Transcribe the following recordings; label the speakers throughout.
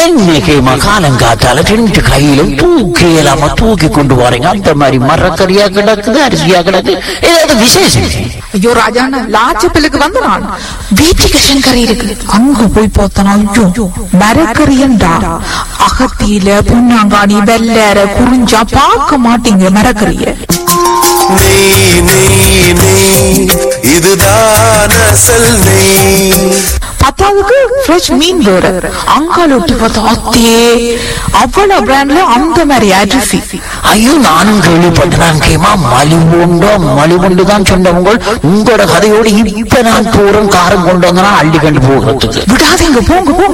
Speaker 1: இன்னைக்கு மகாலங்காத்தால ரெண்டு கையிலும் தூக்கி இல்லாம தூக்கி கொண்டு போறீங்க அந்த மாதிரி மரக்கறியா கிடக்குது அரிசியா கிடக்கு ஏதாவது விசேஷம்
Speaker 2: ஐயோ ராஜாண்ணா லாச்சப்பிலுக்கு வந்து நான் வீட்டுக்கு கறி இருக்கு அங்க போய் பார்த்தனா ஐயோ மரக்கறியண்டா அகத்தியில பொன்னாங்காணி வெள்ளற குறிஞ்சா பார்க்க மாட்டீங்க மரக்கறிய
Speaker 3: நெய் நெய் நெய் இதுதான் அசல் நெய்
Speaker 2: பத்தாவதுக்கு ஃப்ரெஷ் மீன் வேற அங்கால ஒட்டி பார்த்தா அத்தே அவ்வளவு பிராண்ட்ல அந்த மாதிரி அரிசி
Speaker 1: ஐயோ நானும் கேள்விப்பட்டேன் கேமா மலிவுண்டோ மலிவுண்டு தான் சொன்னவங்க உங்களோட கதையோடு இப்ப நான் தூரம் காரம் கொண்டு வந்தனா அள்ளி கண்டு போகிறதுக்கு
Speaker 2: விடாதீங்க போங்க போங்க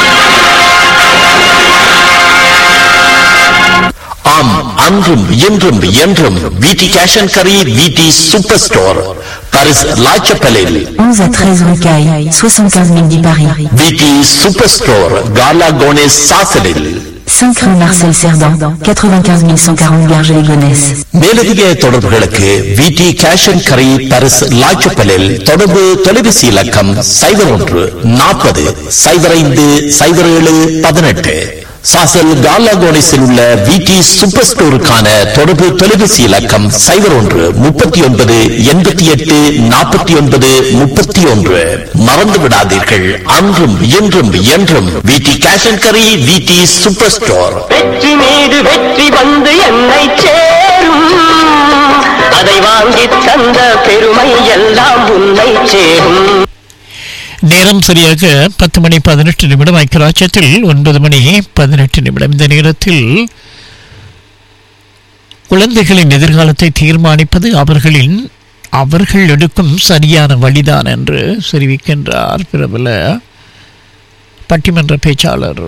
Speaker 4: ஆம் அன்றும் இன்றும் என்றும் விடி கேஷ் அண்ட் கரி விடி சூப்பர் ஸ்டோர் பாரிஸ் லாச்சப்பலில்
Speaker 5: 11 à 13 rue Caille, 75 000 10 Paris.
Speaker 4: விடி சூப்பர் ஸ்டோர் கார்லா கோனேஸ் சாசலில்
Speaker 5: 5 rue Marcel Cerdan, 95 140 Garges-les-Gonesse.
Speaker 4: மேலதிக தொடர்புகளுக்கு விடி கேஷ் அண்ட் கரி பாரிஸ் லாச்சப்பலில் தொடர்பு தொலைபேசி இலக்கம் சைபர் ஒன்று நாற்பது சைபர் ஐந்து சைபர் ஏழு பதினெட்டு சாசல் கார்லா கோனேஸில் உள்ள விடி சூப்பர் ஸ்டோருக்கான தொடர்பு தொலைபேசி இலக்கம் சைபர் ஒன்று முப்பத்தி ஒன்பது எண்பத்தி எட்டு நாற்பத்தி ஒன்பது முப்பத்தி ஒன்று மறந்து விடாதீர்கள் அன்றும் இன்றும் என்றும் விடி கேஷ் அண்ட் கரி விடி சூப்பர் ஸ்டோர்
Speaker 6: வெற்றி மீது வெற்றி வந்து என்னை சேரும் அதை வாங்கி தந்த பெருமை எல்லாம் உன்னை சேரும்
Speaker 7: நேரம் சரியாக பத்து மணி பதினெட்டு நிமிடம் ஐக்கியராஜ்யத்தில் ஒன்பது மணி பதினெட்டு நிமிடம் இந்த நேரத்தில் குழந்தைகளின் எதிர்காலத்தை தீர்மானிப்பது அவர்களின் அவர்கள் எடுக்கும் சரியான வழிதான் என்று தெரிவிக்கின்றார் பிரபல பட்டிமன்ற பேச்சாளர்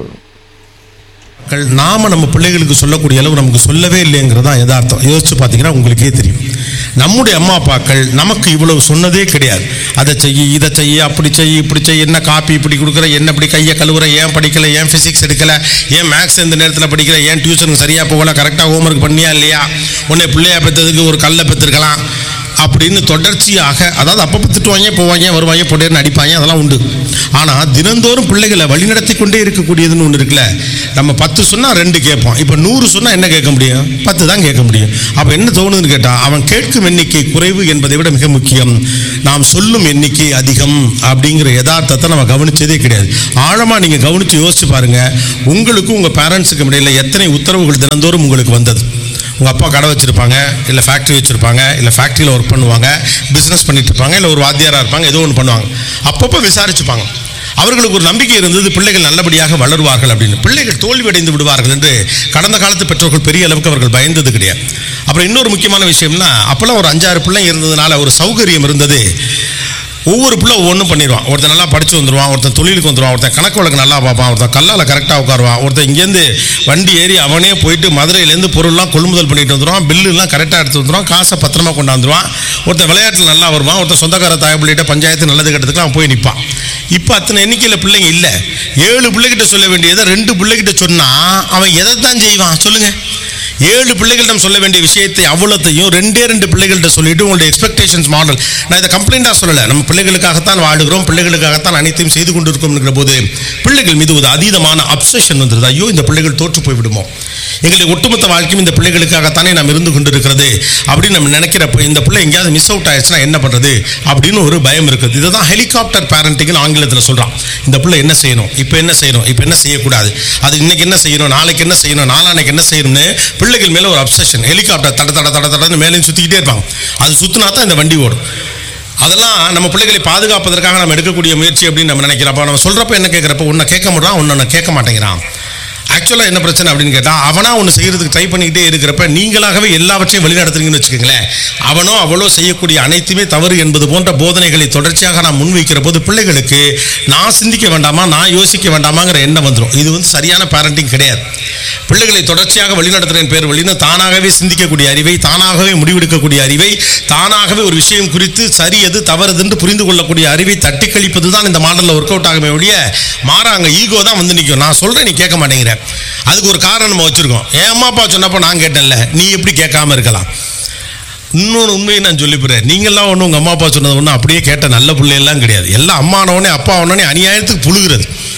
Speaker 8: மக்கள் நாம நம்ம பிள்ளைகளுக்கு சொல்லக்கூடிய அளவு நமக்கு சொல்லவே இல்லைங்கிறதா யதார்த்தம் யோசிச்சு பார்த்தீங்கன்னா உங்களுக்கே தெரியும் நம்முடைய அம்மா அப்பாக்கள் நமக்கு இவ்வளவு சொன்னதே கிடையாது அதை செய்யி இதை செய்யி அப்படி செய்யி இப்படி செய்ய என்ன காப்பி இப்படி கொடுக்குற என்ன இப்படி கையை கழுவுற ஏன் படிக்கல ஏன் ஃபிசிக்ஸ் எடுக்கல ஏன் மேக்ஸ் இந்த நேரத்தில் படிக்கல ஏன் டியூஷனுக்கு சரியாக போகல கரெக்டாக ஹோம்ஒர்க் பண்ணியா இல்லையா உன்னை பிள்ளையா பெற்றதுக்கு ஒரு கல்லை பெற்றிருக்கலாம் அப்படின்னு தொடர்ச்சியாக அதாவது அப்பப்போ திட்டுவாங்க போவாங்க வருவாங்க பொடேர்னு அடிப்பாங்க அதெல்லாம் உண்டு ஆனால் தினந்தோறும் பிள்ளைகளை வழிநடத்தி கொண்டே இருக்கக்கூடியதுன்னு ஒன்று இருக்குல்ல நம்ம பத்து சொன்னால் ரெண்டு கேட்போம் இப்போ நூறு சொன்னால் என்ன கேட்க முடியும் பத்து தான் கேட்க முடியும் அப்போ என்ன தோணுதுன்னு கேட்டால் அவன் கேட்கும் எண்ணிக்கை குறைவு என்பதை விட மிக முக்கியம் நாம் சொல்லும் எண்ணிக்கை அதிகம் அப்படிங்கிற யதார்த்தத்தை நம்ம கவனிச்சதே கிடையாது ஆழமாக நீங்கள் கவனித்து யோசிச்சு பாருங்கள் உங்களுக்கும் உங்கள் பேரண்ட்ஸுக்கு இடையில எத்தனை உத்தரவுகள் தினந்தோறும் உங்களுக்கு வந்தது உங்கள் அப்பா கடை வச்சுருப்பாங்க இல்லை ஃபேக்ட்ரி வச்சுருப்பாங்க இல்லை ஃபேக்ட்ரியில் ஒர்க் பண்ணுவாங்க பிஸ்னஸ் பண்ணிட்டு இருப்பாங்க இல்லை ஒரு வாத்தியாராக இருப்பாங்க ஏதோ ஒன்று பண்ணுவாங்க அப்பப்போ விசாரிச்சுப்பாங்க அவர்களுக்கு ஒரு நம்பிக்கை இருந்தது பிள்ளைகள் நல்லபடியாக வளருவார்கள் அப்படின்னு பிள்ளைகள் தோல்வியடைந்து விடுவார்கள் என்று கடந்த காலத்து பெற்றோர்கள் பெரிய அளவுக்கு அவர்கள் பயந்தது கிடையாது அப்புறம் இன்னொரு முக்கியமான விஷயம்னா அப்போல்லாம் ஒரு அஞ்சாறு பிள்ளை இருந்ததுனால ஒரு சௌகரியம் இருந்தது ஒவ்வொரு பிள்ளை ஒவ்வொன்றும் பண்ணிடுவான் ஒருத்தன் நல்லா படித்து வந்துடுவான் ஒருத்தன் தொழிலுக்கு வந்துடுவான் ஒருத்தன் கணக்கு வழக்கு நல்லா பார்ப்பான் ஒருத்தன் கல்லால் கரெக்டாக உட்காருவான் ஒருத்தன் இங்கேருந்து வண்டி ஏறி அவனே போயிட்டு மதுரையிலேருந்து பொருள்லாம் கொள்முதல் பண்ணிட்டு வந்துடுவான் பில்லுலாம் கரெக்டாக எடுத்து வந்துடுவான் காசை பத்திரமா கொண்டாந்துருவான் ஒருத்தன் விளையாட்டில் நல்லா வருவான் ஒருத்தன் சொந்தக்கார தாய் பிள்ளைகிட்ட பஞ்சாயத்து நல்லது கட்டத்துக்கு அவன் போய் நிற்பான் இப்போ அத்தனை எண்ணிக்கையில் பிள்ளைங்க இல்லை ஏழு பிள்ளைகிட்ட சொல்ல வேண்டியதை ரெண்டு பிள்ளைகிட்ட சொன்னால் அவன் எதை தான் செய்வான் சொல்லுங்கள் ஏழு பிள்ளைகளிடம் சொல்ல வேண்டிய விஷயத்தை அவ்வளோத்தையும் ரெண்டே ரெண்டு பிள்ளைகள்கிட்ட சொல்லிட்டு உங்களுடைய எக்ஸ்பெக்டேஷன்ஸ் மாடல் நான் இதை கம்ப்ளைண்டாக சொல்லலை நம்ம பிள்ளைகளுக்காகத்தான் வாழுகிறோம் பிள்ளைகளுக்காகத்தான் அனைத்தையும் செய்து கொண்டிருக்கோம்ங்கிற போது பிள்ளைகள் மீது ஒரு அதீதமான அப்சஷன் வந்துருது ஐயோ இந்த பிள்ளைகள் தோற்று போய் விடுமோ எங்களுடைய ஒட்டுமொத்த வாழ்க்கையும் இந்த பிள்ளைகளுக்காகத்தானே நாம் இருந்து கொண்டிருக்கிறது அப்படின்னு நம்ம நினைக்கிறப்ப இந்த பிள்ளை எங்கேயாவது மிஸ் அவுட் ஆயிடுச்சுன்னா என்ன பண்ணுறது அப்படின்னு ஒரு பயம் இருக்குது இதை தான் ஹெலிகாப்டர் பேரண்டிங்னு ஆங்கிலத்தில் சொல்கிறான் இந்த பிள்ளை என்ன செய்யணும் இப்போ என்ன செய்யணும் இப்போ என்ன செய்யக்கூடாது அது இன்னைக்கு என்ன செய்யணும் நாளைக்கு என்ன செய்யணும் நாளானைக்கு என்ன செய்யணும்னு பிள்ளைகள் மேலே ஒரு அப்சஷன் ஹெலிகாப்டர் தட தட தட தடன்னு மேலேயும் சுற்றிக்கிட்டே இருப்பாங்க அது சுற்றினா தான் இந்த வண்டி ஓடும் அதெல்லாம் நம்ம பிள்ளைகளை பாதுகாப்பதற்காக நம்ம எடுக்கக்கூடிய முயற்சி அப்படின்னு நம்ம நினைக்கிறோம் அப்போ நம்ம சொல்கிறப்ப என்ன கேட்குறப்ப உன்னை கேட்க மாட்டான் உன்னை கேட்க மாட்டேங்கிறான் ஆக்சுவலாக என்ன பிரச்சனை அப்படின்னு கேட்டால் அவனா ஒன்று செய்கிறதுக்கு ட்ரை பண்ணிக்கிட்டே இருக்கிறப்ப நீங்களாகவே எல்லாவற்றையும் வழிநடத்துறீங்கன்னு வச்சுக்கோங்களேன் அவனோ அவளோ செய்யக்கூடிய அனைத்துமே தவறு என்பது போன்ற போதனைகளை தொடர்ச்சியாக நான் முன்வைக்கிற போது பிள்ளைகளுக்கு நான் சிந்திக்க வேண்டாமா நான் யோசிக்க வேண்டாமாங்கிற எண்ணம் வந்துடும் இது வந்து சரியான பேரண்டிங் கிடையாது பிள்ளைகளை தொடர்ச்சியாக வழிநடத்துறேன் பேர் வழின்னு தானாகவே சிந்திக்கக்கூடிய அறிவை தானாகவே முடிவெடுக்கக்கூடிய அறிவை தானாகவே ஒரு விஷயம் குறித்து சரி எது தவறுது என்று புரிந்து கொள்ளக்கூடிய அறிவை தட்டி கழிப்பது தான் இந்த மாடலில் ஒர்க் அவுட் ஆகுமே ஒழிய மாறாங்க ஈகோ தான் வந்து நிற்கும் நான் சொல்கிறேன் நீ கேட்க மாட்டேங்கிற அதுக்கு ஒரு காரணம் நம்ம வச்சுருக்கோம் என் அம்மா அப்பா சொன்னப்போ நான் கேட்டேன்ல நீ எப்படி கேட்காம இருக்கலாம் இன்னொன்று உண்மையை நான் சொல்லிப்புறேன் நீங்கள்லாம் ஒன்றும் உங்கள் அம்மா அப்பா சொன்னது ஒன்றும் அப்படியே கேட்ட நல்ல பிள்ளையெல்லாம் கிடையாது எல்லாம் அம்மா ஆனவொடனே அப்பா ஆனவொடனே அநியாயத்துக்கு புழுகிறது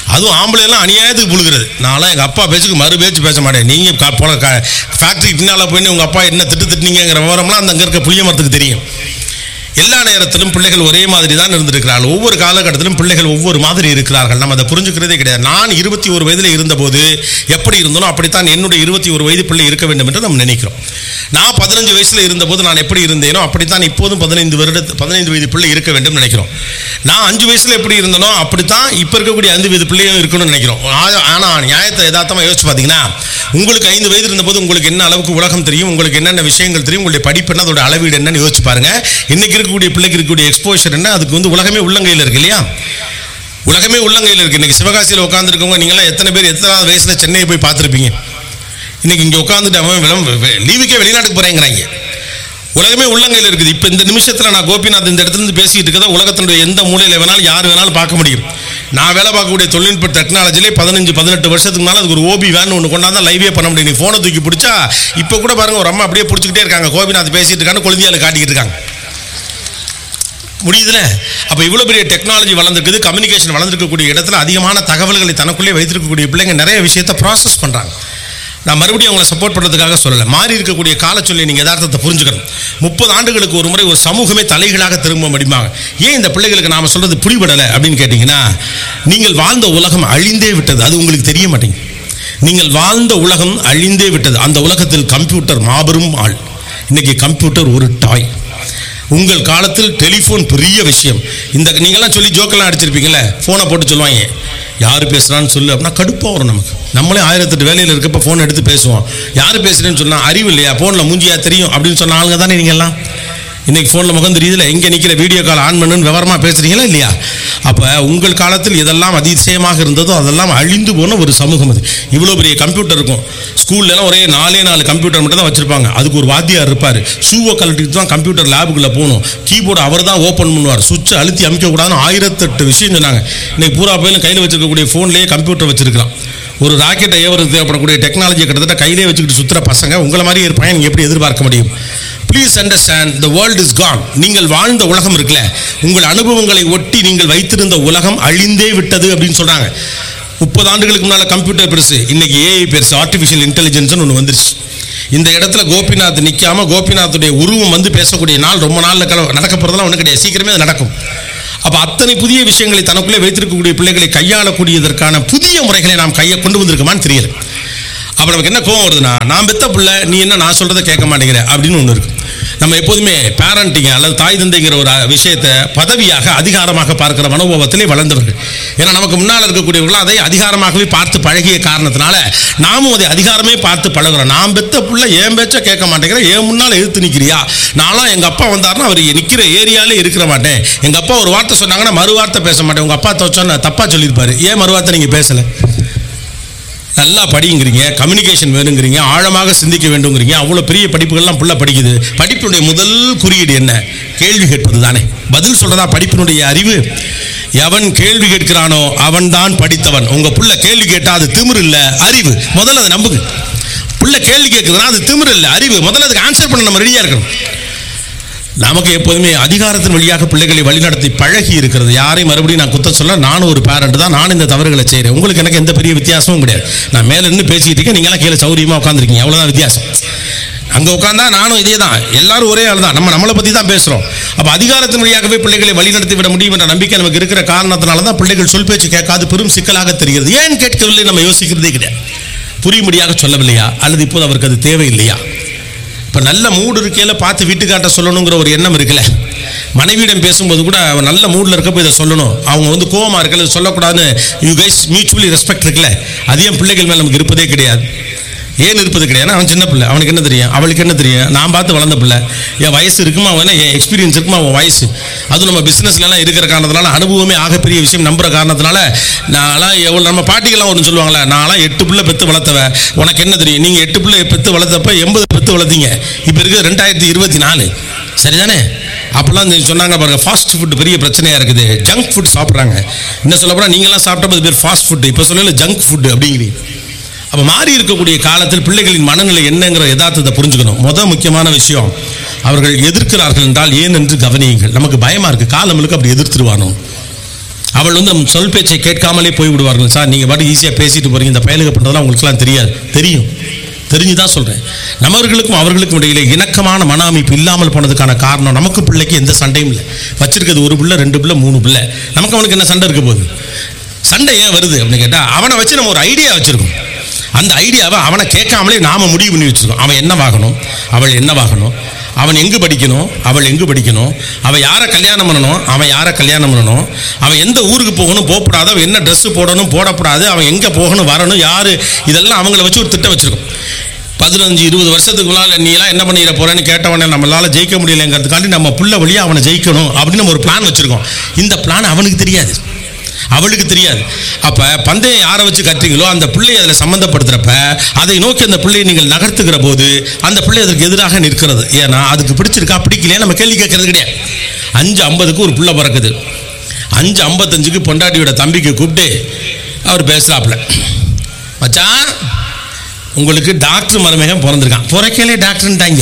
Speaker 8: அதுவும் ஆம்பளை எல்லாம் அநியாயத்துக்கு புழுகிறது நான்லாம் எங்கள் அப்பா பேச்சுக்கு மறு பேச்சு பேச மாட்டேன் நீங்கள் போல ஃபேக்ட்ரி பின்னால் போய் உங்கள் அப்பா என்ன திட்டு திட்டினீங்கிற விவரம்லாம் அந்த அங்கே இருக்க புளிய மரத்துக்கு தெரியும் எல்லா நேரத்திலும் பிள்ளைகள் ஒரே மாதிரி தான் இருந்திருக்கிறார்கள் ஒவ்வொரு காலகட்டத்திலும் பிள்ளைகள் ஒவ்வொரு மாதிரி இருக்கிறார்கள் நம்ம அதை புரிஞ்சுக்கிறதே கிடையாது நான் இருபத்தி ஒரு வயதில் இருந்தபோது எப்படி இருந்தனோ அப்படித்தான் என்னுடைய இருபத்தி ஒரு வயது பிள்ளை இருக்க வேண்டும் என்று நம்ம நினைக்கிறோம் நான் பதினஞ்சு வயசுல இருந்தபோது நான் எப்படி இருந்தேனோ அப்படித்தான் இப்போதும் பதினைந்து வருட பதினைந்து வயது பிள்ளை இருக்க வேண்டும் நினைக்கிறோம் நான் அஞ்சு வயசுல எப்படி இருந்தனோ அப்படித்தான் இப்போ இருக்கக்கூடிய அஞ்சு வயது பிள்ளையும் இருக்கணும்னு நினைக்கிறோம் ஆ- ஆனா நியாயத்தை யதார்த்தமா யோசிச்சு பார்த்தீங்கன்னா உங்களுக்கு ஐந்து வயது இருந்தபோது உங்களுக்கு என்ன அளவுக்கு உலகம் தெரியும் உங்களுக்கு என்னென்ன விஷயங்கள் தெரியும் உங்களுடைய படிப்பு என்ன அதோட அளவீடு என்னன்னு யோசிச்சு பாருங்க இன்னைக்கு இருக்கக்கூடிய பிள்ளைக்கு இருக்கக்கூடிய எக்ஸ்போஷர் என்ன அதுக்கு வந்து உலகமே உள்ளங்கையில் இருக்கு இல்லையா உலகமே உள்ளங்கையில் இருக்கு இன்னைக்கு சிவகாசியில் உட்காந்துருக்கவங்க நீங்களாம் எத்தனை பேர் எத்தனாவது வயசுல சென்னையை போய் பார்த்துருப்பீங்க இன்னைக்கு இங்கே உட்காந்துட்டு அவன் விளம் லீவுக்கே வெளிநாட்டுக்கு போறேங்கிறாங்க உலகமே உள்ளங்கையில் இருக்குது இப்போ இந்த நிமிஷத்தில் நான் கோபிநாத் இந்த இடத்துல இருந்து பேசிட்டு இருக்கதா உலகத்தினுடைய எந்த மூலையில் வேணாலும் யார் வேணாலும் பார்க்க முடியும் நான் வேலை பார்க்கக்கூடிய தொழில்நுட்ப டெக்னாலஜிலே பதினஞ்சு பதினெட்டு வருஷத்துக்கு மேலே அதுக்கு ஒரு ஓபி வேன் ஒன்று கொண்டாந்தா லைவே பண்ண முடியும் நீ ஃபோனை தூக்கி பிடிச்சா இப்போ கூட பாருங்க ஒரு அம்மா அப்படியே பிடிச்சிக்கிட்டே இருக்காங்க கோபிநாத் பேசிட்டு இருக்கான்னு குழந்தையால காட்டிக்கிட்டு இருக்காங்க முடியுதுல அப்போ இவ்வளோ பெரிய டெக்னாலஜி வளர்ந்துருக்குது கம்யூனிகேஷன் வளர்ந்துருக்கக்கூடிய இடத்துல அதிகமான தகவல்களை தனக்குள்ளே வைத்திருக்கக்கூடிய பிள்ளைங்க நிறைய விஷயத்தை ப்ராசஸ் பண்ணுறாங்க நான் மறுபடியும் அவங்களை சப்போர்ட் பண்ணுறதுக்காக சொல்லலை மாறி இருக்கக்கூடிய காலச்சொல்லை நீங்கள் யதார்த்தத்தை புரிஞ்சுக்கணும் முப்பது ஆண்டுகளுக்கு ஒரு முறை ஒரு சமூகமே தலைகளாக திரும்ப முடியுமாங்க ஏன் இந்த பிள்ளைகளுக்கு நாம் சொல்கிறது புரிபடலை அப்படின்னு கேட்டிங்கன்னா நீங்கள் வாழ்ந்த உலகம் அழிந்தே விட்டது அது உங்களுக்கு தெரிய மாட்டேங்குது நீங்கள் வாழ்ந்த உலகம் அழிந்தே விட்டது அந்த உலகத்தில் கம்ப்யூட்டர் மாபெரும் ஆள் இன்னைக்கு கம்ப்யூட்டர் ஒரு டாய் உங்கள் காலத்தில் டெலிஃபோன் பெரிய விஷயம் இந்த நீங்களாம் சொல்லி ஜோக்கெல்லாம் அடிச்சிருப்பீங்கல்ல ஃபோனை போட்டு சொல்லுவாங்க யார் பேசுகிறான்னு சொல்லு அப்படின்னா கடுப்பாக வரும் நமக்கு நம்மளே ஆயிரத்தெட்டு வேலையில் இருக்கப்ப ஃபோன் எடுத்து பேசுவோம் யார் பேசுகிறேன்னு சொன்னால் அறிவு இல்லையா ஃபோனில் மூஞ்சியா தெரியும் அப்படின்னு சொன்ன ஆளுங்க தானே நீங்கள் எல்லாம் இன்னைக்கு ஃபோனில் முகம் தெரியுதுல எங்கே நிற்கிற வீடியோ கால் ஆன் பண்ணுன்னு விவரமாக பேசுகிறீங்களா இல்லையா அப்போ உங்கள் காலத்தில் எதெல்லாம் அதிசயமாக இருந்ததோ அதெல்லாம் அழிந்து போன ஒரு சமூகம் அது இவ்வளோ பெரிய கம்ப்யூட்டர் இருக்கும் ஸ்கூல்லலாம் ஒரே நாலே நாலு கம்ப்யூட்டர் மட்டும் தான் வச்சுருப்பாங்க அதுக்கு ஒரு வாத்தியார் இருப்பார் ஷூவை கழட்டிட்டு தான் கம்ப்யூட்டர் லேபுக்குள்ளே போகணும் கீபோர்டு அவர் தான் ஓப்பன் பண்ணுவார் சுவிட்சை அழுத்தி அமைக்கக்கூடாதுன்னு ஆயிரத்தெட்டு விஷயம் சொன்னாங்க இன்னைக்கு பூரா பேரும் கையில் வச்சிருக்கக்கூடிய ஃபோன்லேயே கம்ப்யூட்டர் வச்சிருக்கலாம் ஒரு ராக்கெட்டை ஏவருக்கு தேவைப்படக்கூடிய டெக்னாலஜியை கிட்டத்தட்ட கையிலே வச்சுக்கிட்டு சுற்றுற பசங்க உங்களை மாதிரி இருப்பாங்க நீங்கள் எப்படி எதிர்பார்க்க முடியும் please understand the world is gone நீங்கள் வாழ்ந்த உலகம் இருக்குல்ல உங்கள் அனுபவங்களை ஒட்டி நீங்கள் வைத்திருந்த உலகம் அழிந்தே விட்டது அப்படின்னு சொல்றாங்க முப்பது ஆண்டுகளுக்கு முன்னால் கம்ப்யூட்டர் பெருசு இன்னைக்கு ஏஐ பெருசு ஆர்டிஃபிஷியல் இன்டெலிஜென்ஸ்னு ஒன்று வந்துருச்சு இந்த இடத்துல கோபிநாத் நிற்காம கோபிநாத்துடைய உருவம் வந்து பேசக்கூடிய நாள் ரொம்ப நாளில் கல நடக்க போகிறதெல்லாம் ஒன்றும் கிடையாது சீக்கிரமே அது நடக்கும் அப்போ அத்தனை புதிய விஷயங்களை தனக்குள்ளே வைத்திருக்கக்கூடிய பிள்ளைகளை கையாளக்கூடியதற்கான புதிய முறைகளை நாம் கையை கொண்டு வந்திருக்கோமான்னு தெரியல அப்போ நமக்கு என்ன கோவம் வருதுன்னா நான் பெத்த பிள்ளை நீ என்ன நான் சொல்கிறத கேட்க மாட்டேங்கிற அப்படின்னு ஒன்று இருக்கு நம்ம எப்போதுமே பேரண்டிங் அல்லது தாய் தந்தைங்கிற ஒரு விஷயத்தை பதவியாக அதிகாரமாக பார்க்கிற மனோபாவத்திலே வளர்ந்தவர்கள் ஏன்னா நமக்கு முன்னால் இருக்கக்கூடியவர்கள் அதை அதிகாரமாகவே பார்த்து பழகிய காரணத்தினால நாமும் அதை அதிகாரமே பார்த்து பழகுறோம் நான் பெத்த பிள்ளை என் பேச்ச கேட்க மாட்டேங்கிற என் முன்னால் எதிர்த்து நிற்கிறியா நான்லாம் எங்கள் அப்பா வந்தாருன்னா அவர் நிற்கிற ஏரியாலே இருக்கிற மாட்டேன் எங்கள் அப்பா ஒரு வார்த்தை சொன்னாங்கன்னா மறு வார்த்தை பேச மாட்டேன் உங்கள் அப்பா தோச்சோன்னு தப்பாக சொல்லியிருப்பாரு ஏன் மறு வார்த்தை நீங்கள் பேசலை நல்லா படிங்கிறீங்க கம்யூனிகேஷன் வேணுங்கிறீங்க ஆழமாக சிந்திக்க வேண்டுங்கிறீங்க அவ்வளோ பெரிய படிப்புகள்லாம் புள்ள படிக்குது படிப்பினுடைய முதல் குறியீடு என்ன கேள்வி கேட்பது தானே பதில் சொல்றதா படிப்பினுடைய அறிவு எவன் கேள்வி கேட்கிறானோ அவன்தான் படித்தவன் உங்க புள்ள கேள்வி கேட்டா அது திமிரு இல்ல அறிவு முதல்ல அதை நம்புங்க புள்ள கேள்வி கேட்குதுன்னா அது திமிரு இல்ல அறிவு முதல்ல அதுக்கு ஆன்சர் பண்ண நம்ம ரெடியா இருக்கணும் நமக்கு எப்போதுமே அதிகாரத்தின் வழியாக பிள்ளைகளை வழிநடத்தி பழகி இருக்கிறது யாரையும் மறுபடியும் நான் குத்த சொல்ல நானும் ஒரு பேரண்ட் தான் நானும் இந்த தவறுகளை செய்கிறேன் உங்களுக்கு எனக்கு எந்த பெரிய வித்தியாசமும் கிடையாது நான் மேலே நின்று பேசிட்டு இருக்கேன் நீங்களாம் கீழே சௌரியமாக உட்காந்துருக்கீங்க அவ்வளோதான் வித்தியாசம் அங்கே உட்காந்தா நானும் இதே தான் எல்லாரும் ஒரே ஆள் தான் நம்ம நம்மளை பற்றி தான் பேசுகிறோம் அப்போ அதிகாரத்தின் வழியாகவே பிள்ளைகளை வழிநடத்தி விட முடியும் என்ற நம்பிக்கை நமக்கு இருக்கிற காரணத்தினால தான் பிள்ளைகள் சொல் பேச்சு கேட்காது பெரும் சிக்கலாக தெரிகிறது ஏன் கேட்கவில்லை நம்ம யோசிக்கிறதே கிடையாது புரியும்படியாக சொல்லவில்லையா அல்லது இப்போது அவருக்கு அது தேவையில்லையா இப்போ நல்ல மூடு இருக்கையில பார்த்து வீட்டுக்காட்ட சொல்லணுங்கிற ஒரு எண்ணம் இருக்குல்ல மனைவியிடம் பேசும்போது கூட அவன் நல்ல மூடில் இருக்கப்போ இதை சொல்லணும் அவங்க வந்து கோவமா இருக்கல இதை சொல்லக்கூடாதுன்னு யூ கைஸ் மியூச்சுவலி ரெஸ்பெக்ட் இருக்குல்ல அதிகம் பிள்ளைகள் மேலே நமக்கு இருப்பதே கிடையாது ஏன் இருப்பது கிடையாது அவன் சின்ன பிள்ளை அவனுக்கு என்ன தெரியும் அவளுக்கு என்ன தெரியும் நான் பார்த்து வளர்ந்த பிள்ளை என் வயசு இருக்குமா அவன் என் எக்ஸ்பீரியன்ஸ் இருக்குமா அவன் வயசு அதுவும் நம்ம பிஸ்னஸ்லாம் இருக்கிற காரணத்தினால அனுபவமே ஆகப்பெரிய விஷயம் நம்புற காரணத்தினால நான்லாம் எவ்வளோ நம்ம பாட்டிகள்லாம் ஒன்று சொல்லுவாங்களே நான்லாம் எட்டு பிள்ளை பெற்று வளர்த்தவ உனக்கு என்ன தெரியும் நீங்கள் எட்டு பிள்ளை பெற்று வளர்த்தப்ப எண்பது பெற்று வளர்த்தீங்க இப்போ இருக்குது ரெண்டாயிரத்தி இருபத்தி நாலு சரிதானே அப்போல்லாம் இந்த சொன்னாங்க பாருங்க ஃபாஸ்ட் ஃபுட் பெரிய பிரச்சனையாக இருக்குது ஜங்க் ஃபுட் சாப்பிட்றாங்க என்ன சொல்ல போனால் நீங்களாம் சாப்பிட்டது பேர் ஃபாஸ்ட் ஃபுட் இப்போ சொல்லல ஜங்க் ஃபுட் அப்படிங்கிறீங்க அப்போ மாறி இருக்கக்கூடிய காலத்தில் பிள்ளைகளின் மனநிலை என்னங்கிற யதார்த்தத்தை புரிஞ்சுக்கணும் முத முக்கியமான விஷயம் அவர்கள் எதிர்க்கிறார்கள் என்றால் ஏன் என்று கவனியுங்கள் நமக்கு பயமா இருக்கு காலம் முழுக்க அப்படி எதிர்த்துருவானோ அவள் வந்து நம்ம சொல் பேச்சை கேட்காமலே போய் விடுவார்கள் சார் நீங்கள் பாட்டு ஈஸியாக பேசிட்டு போறீங்க இந்த பயலுக்கு பண்ணுறதுலாம் உங்களுக்குலாம் தெரியாது தெரியும் தெரிஞ்சு தான் சொல்கிறேன் நம்மவர்களுக்கும் அவர்களுக்கும் இடையிலே இணக்கமான மன அமைப்பு இல்லாமல் போனதுக்கான காரணம் நமக்கு பிள்ளைக்கு எந்த சண்டையும் இல்லை வச்சிருக்கிறது ஒரு பிள்ளை ரெண்டு பிள்ளை மூணு பிள்ளை நமக்கு அவனுக்கு என்ன சண்டை இருக்க போகுது சண்டை ஏன் வருது அப்படின்னு கேட்டால் அவனை வச்சு நம்ம ஒரு ஐடியா வச்சுருக்கோம் அந்த ஐடியாவை அவனை கேட்காமலே நாம முடிவு பண்ணி வச்சிருக்கோம் அவன் என்னவாகணும் அவள் என்னவாகணும் அவன் எங்கு படிக்கணும் அவள் எங்கு படிக்கணும் அவன் யாரை கல்யாணம் பண்ணணும் அவன் யாரை கல்யாணம் பண்ணணும் அவன் எந்த ஊருக்கு போகணும் போகக்கூடாது அவன் என்ன ட்ரெஸ் போடணும் போடக்கூடாது அவன் எங்கே போகணும் வரணும் யார் இதெல்லாம் அவங்கள வச்சு ஒரு திட்டம் வச்சிருக்கோம் பதினஞ்சு இருபது வருஷத்துக்கு முன்னால் நீ எல்லாம் என்ன பண்ணிட போறேன்னு கேட்டவனே நம்மளால ஜெயிக்க முடியலைங்கிறதுக்காண்டி நம்ம புள்ள வழியா அவனை ஜெயிக்கணும் அப்படின்னு நம்ம ஒரு பிளான் வச்சிருக்கோம் இந்த பிளான் அவனுக்கு தெரியாது அவளுக்கு தெரியாது அப்ப பந்தயம் யாரை வச்சு கட்டுறீங்களோ அந்த பிள்ளை அதில் சம்மந்தப்படுத்துறப்ப அதை நோக்கி அந்த பிள்ளையை நீங்கள் நகர்த்துகிற போது அந்த பிள்ளை அதற்கு எதிராக நிற்கிறது ஏன்னா அதுக்கு பிடிச்சிருக்கா பிடிக்கலையா நம்ம கேள்வி கேட்கறது கிடையாது அஞ்சு ஐம்பதுக்கு ஒரு பிள்ளை பிறக்குது அஞ்சு ஐம்பத்தஞ்சுக்கு பொண்டாட்டியோட தம்பிக்கு கூப்பிட்டு அவர் பேசுறாப்புல மச்சான் உங்களுக்கு டாக்டர் மருமகன் பிறந்திருக்கான் பிறக்கையிலே டாக்டர்ன்ட்டாங்க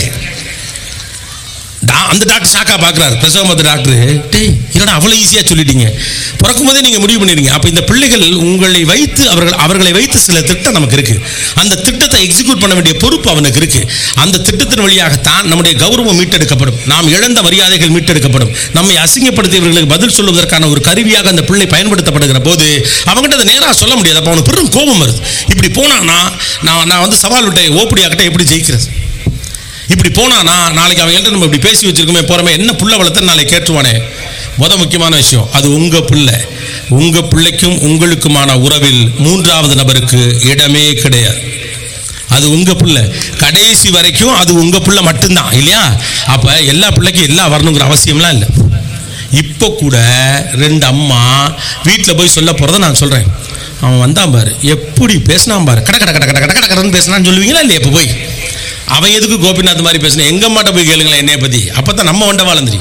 Speaker 8: டா- அந்த டாக்டர் ஷாக்கா பார்க்குறாரு பிரசவ மருத்துவ டாக்டர் டேய் என்னடா அவ்வளோ ஈஸியாக சொல்லிட்டீங்க பிறக்கும் போதே நீங்கள் முடிவு பண்ணிடுங்க அப்போ இந்த பிள்ளைகள் உங்களை வைத்து அவர்கள் அவர்களை வைத்து சில திட்டம் நமக்கு இருக்கு அந்த திட்டத்தை எக்ஸிக்யூட் பண்ண வேண்டிய பொறுப்பு அவனுக்கு இருக்கு அந்த திட்டத்தின் வழியாகத்தான் நம்முடைய கௌரவம் மீட்டெடுக்கப்படும் நாம் இழந்த மரியாதைகள் மீட்டெடுக்கப்படும் நம்மை அசிங்கப்படுத்தியவர்களுக்கு பதில் சொல்வதற்கான ஒரு கருவியாக அந்த பிள்ளை பயன்படுத்தப்படுகிற போது அவங்ககிட்ட அதை நேராக சொல்ல முடியாது அப்போ அவனுக்கு பெரும் கோபம் வருது இப்படி போனானா நான் நான் வந்து சவால் விட்டேன் ஓப்படியாக்கிட்ட எப்படி ஜெயிக்கிறது இப்படி போனானா நாளைக்கு அவங்கள்ட்ட நம்ம இப்படி பேசி வச்சிருக்கோமே போறோமே என்ன புள்ள வளர்த்த நாளைக்கு கேட்டுருவானே முத முக்கியமான விஷயம் அது உங்க பிள்ளை உங்க பிள்ளைக்கும் உங்களுக்குமான உறவில் மூன்றாவது நபருக்கு இடமே கிடையாது அது உங்க பிள்ளை கடைசி வரைக்கும் அது உங்க பிள்ளை மட்டும்தான் இல்லையா அப்ப எல்லா பிள்ளைக்கும் எல்லாம் வரணுங்கிற அவசியம்லாம் இல்லை இப்போ கூட ரெண்டு அம்மா வீட்டில் போய் சொல்ல போறதை நான் சொல்றேன் அவன் வந்தான் பாரு எப்படி பேசினான் பாரு கட கட கட கட கட கட கடன்னு பேசினான்னு சொல்லுவீங்களா இல்லையா இப்போ போய் அவன் எதுக்கு கோபிநாத் மாதிரி பேசினா எங்க அம்மாட்ட போய் கேளுங்களேன் என்னைய பத்தி அப்பதான் நம்ம வண்ட வாழ்ந்துரி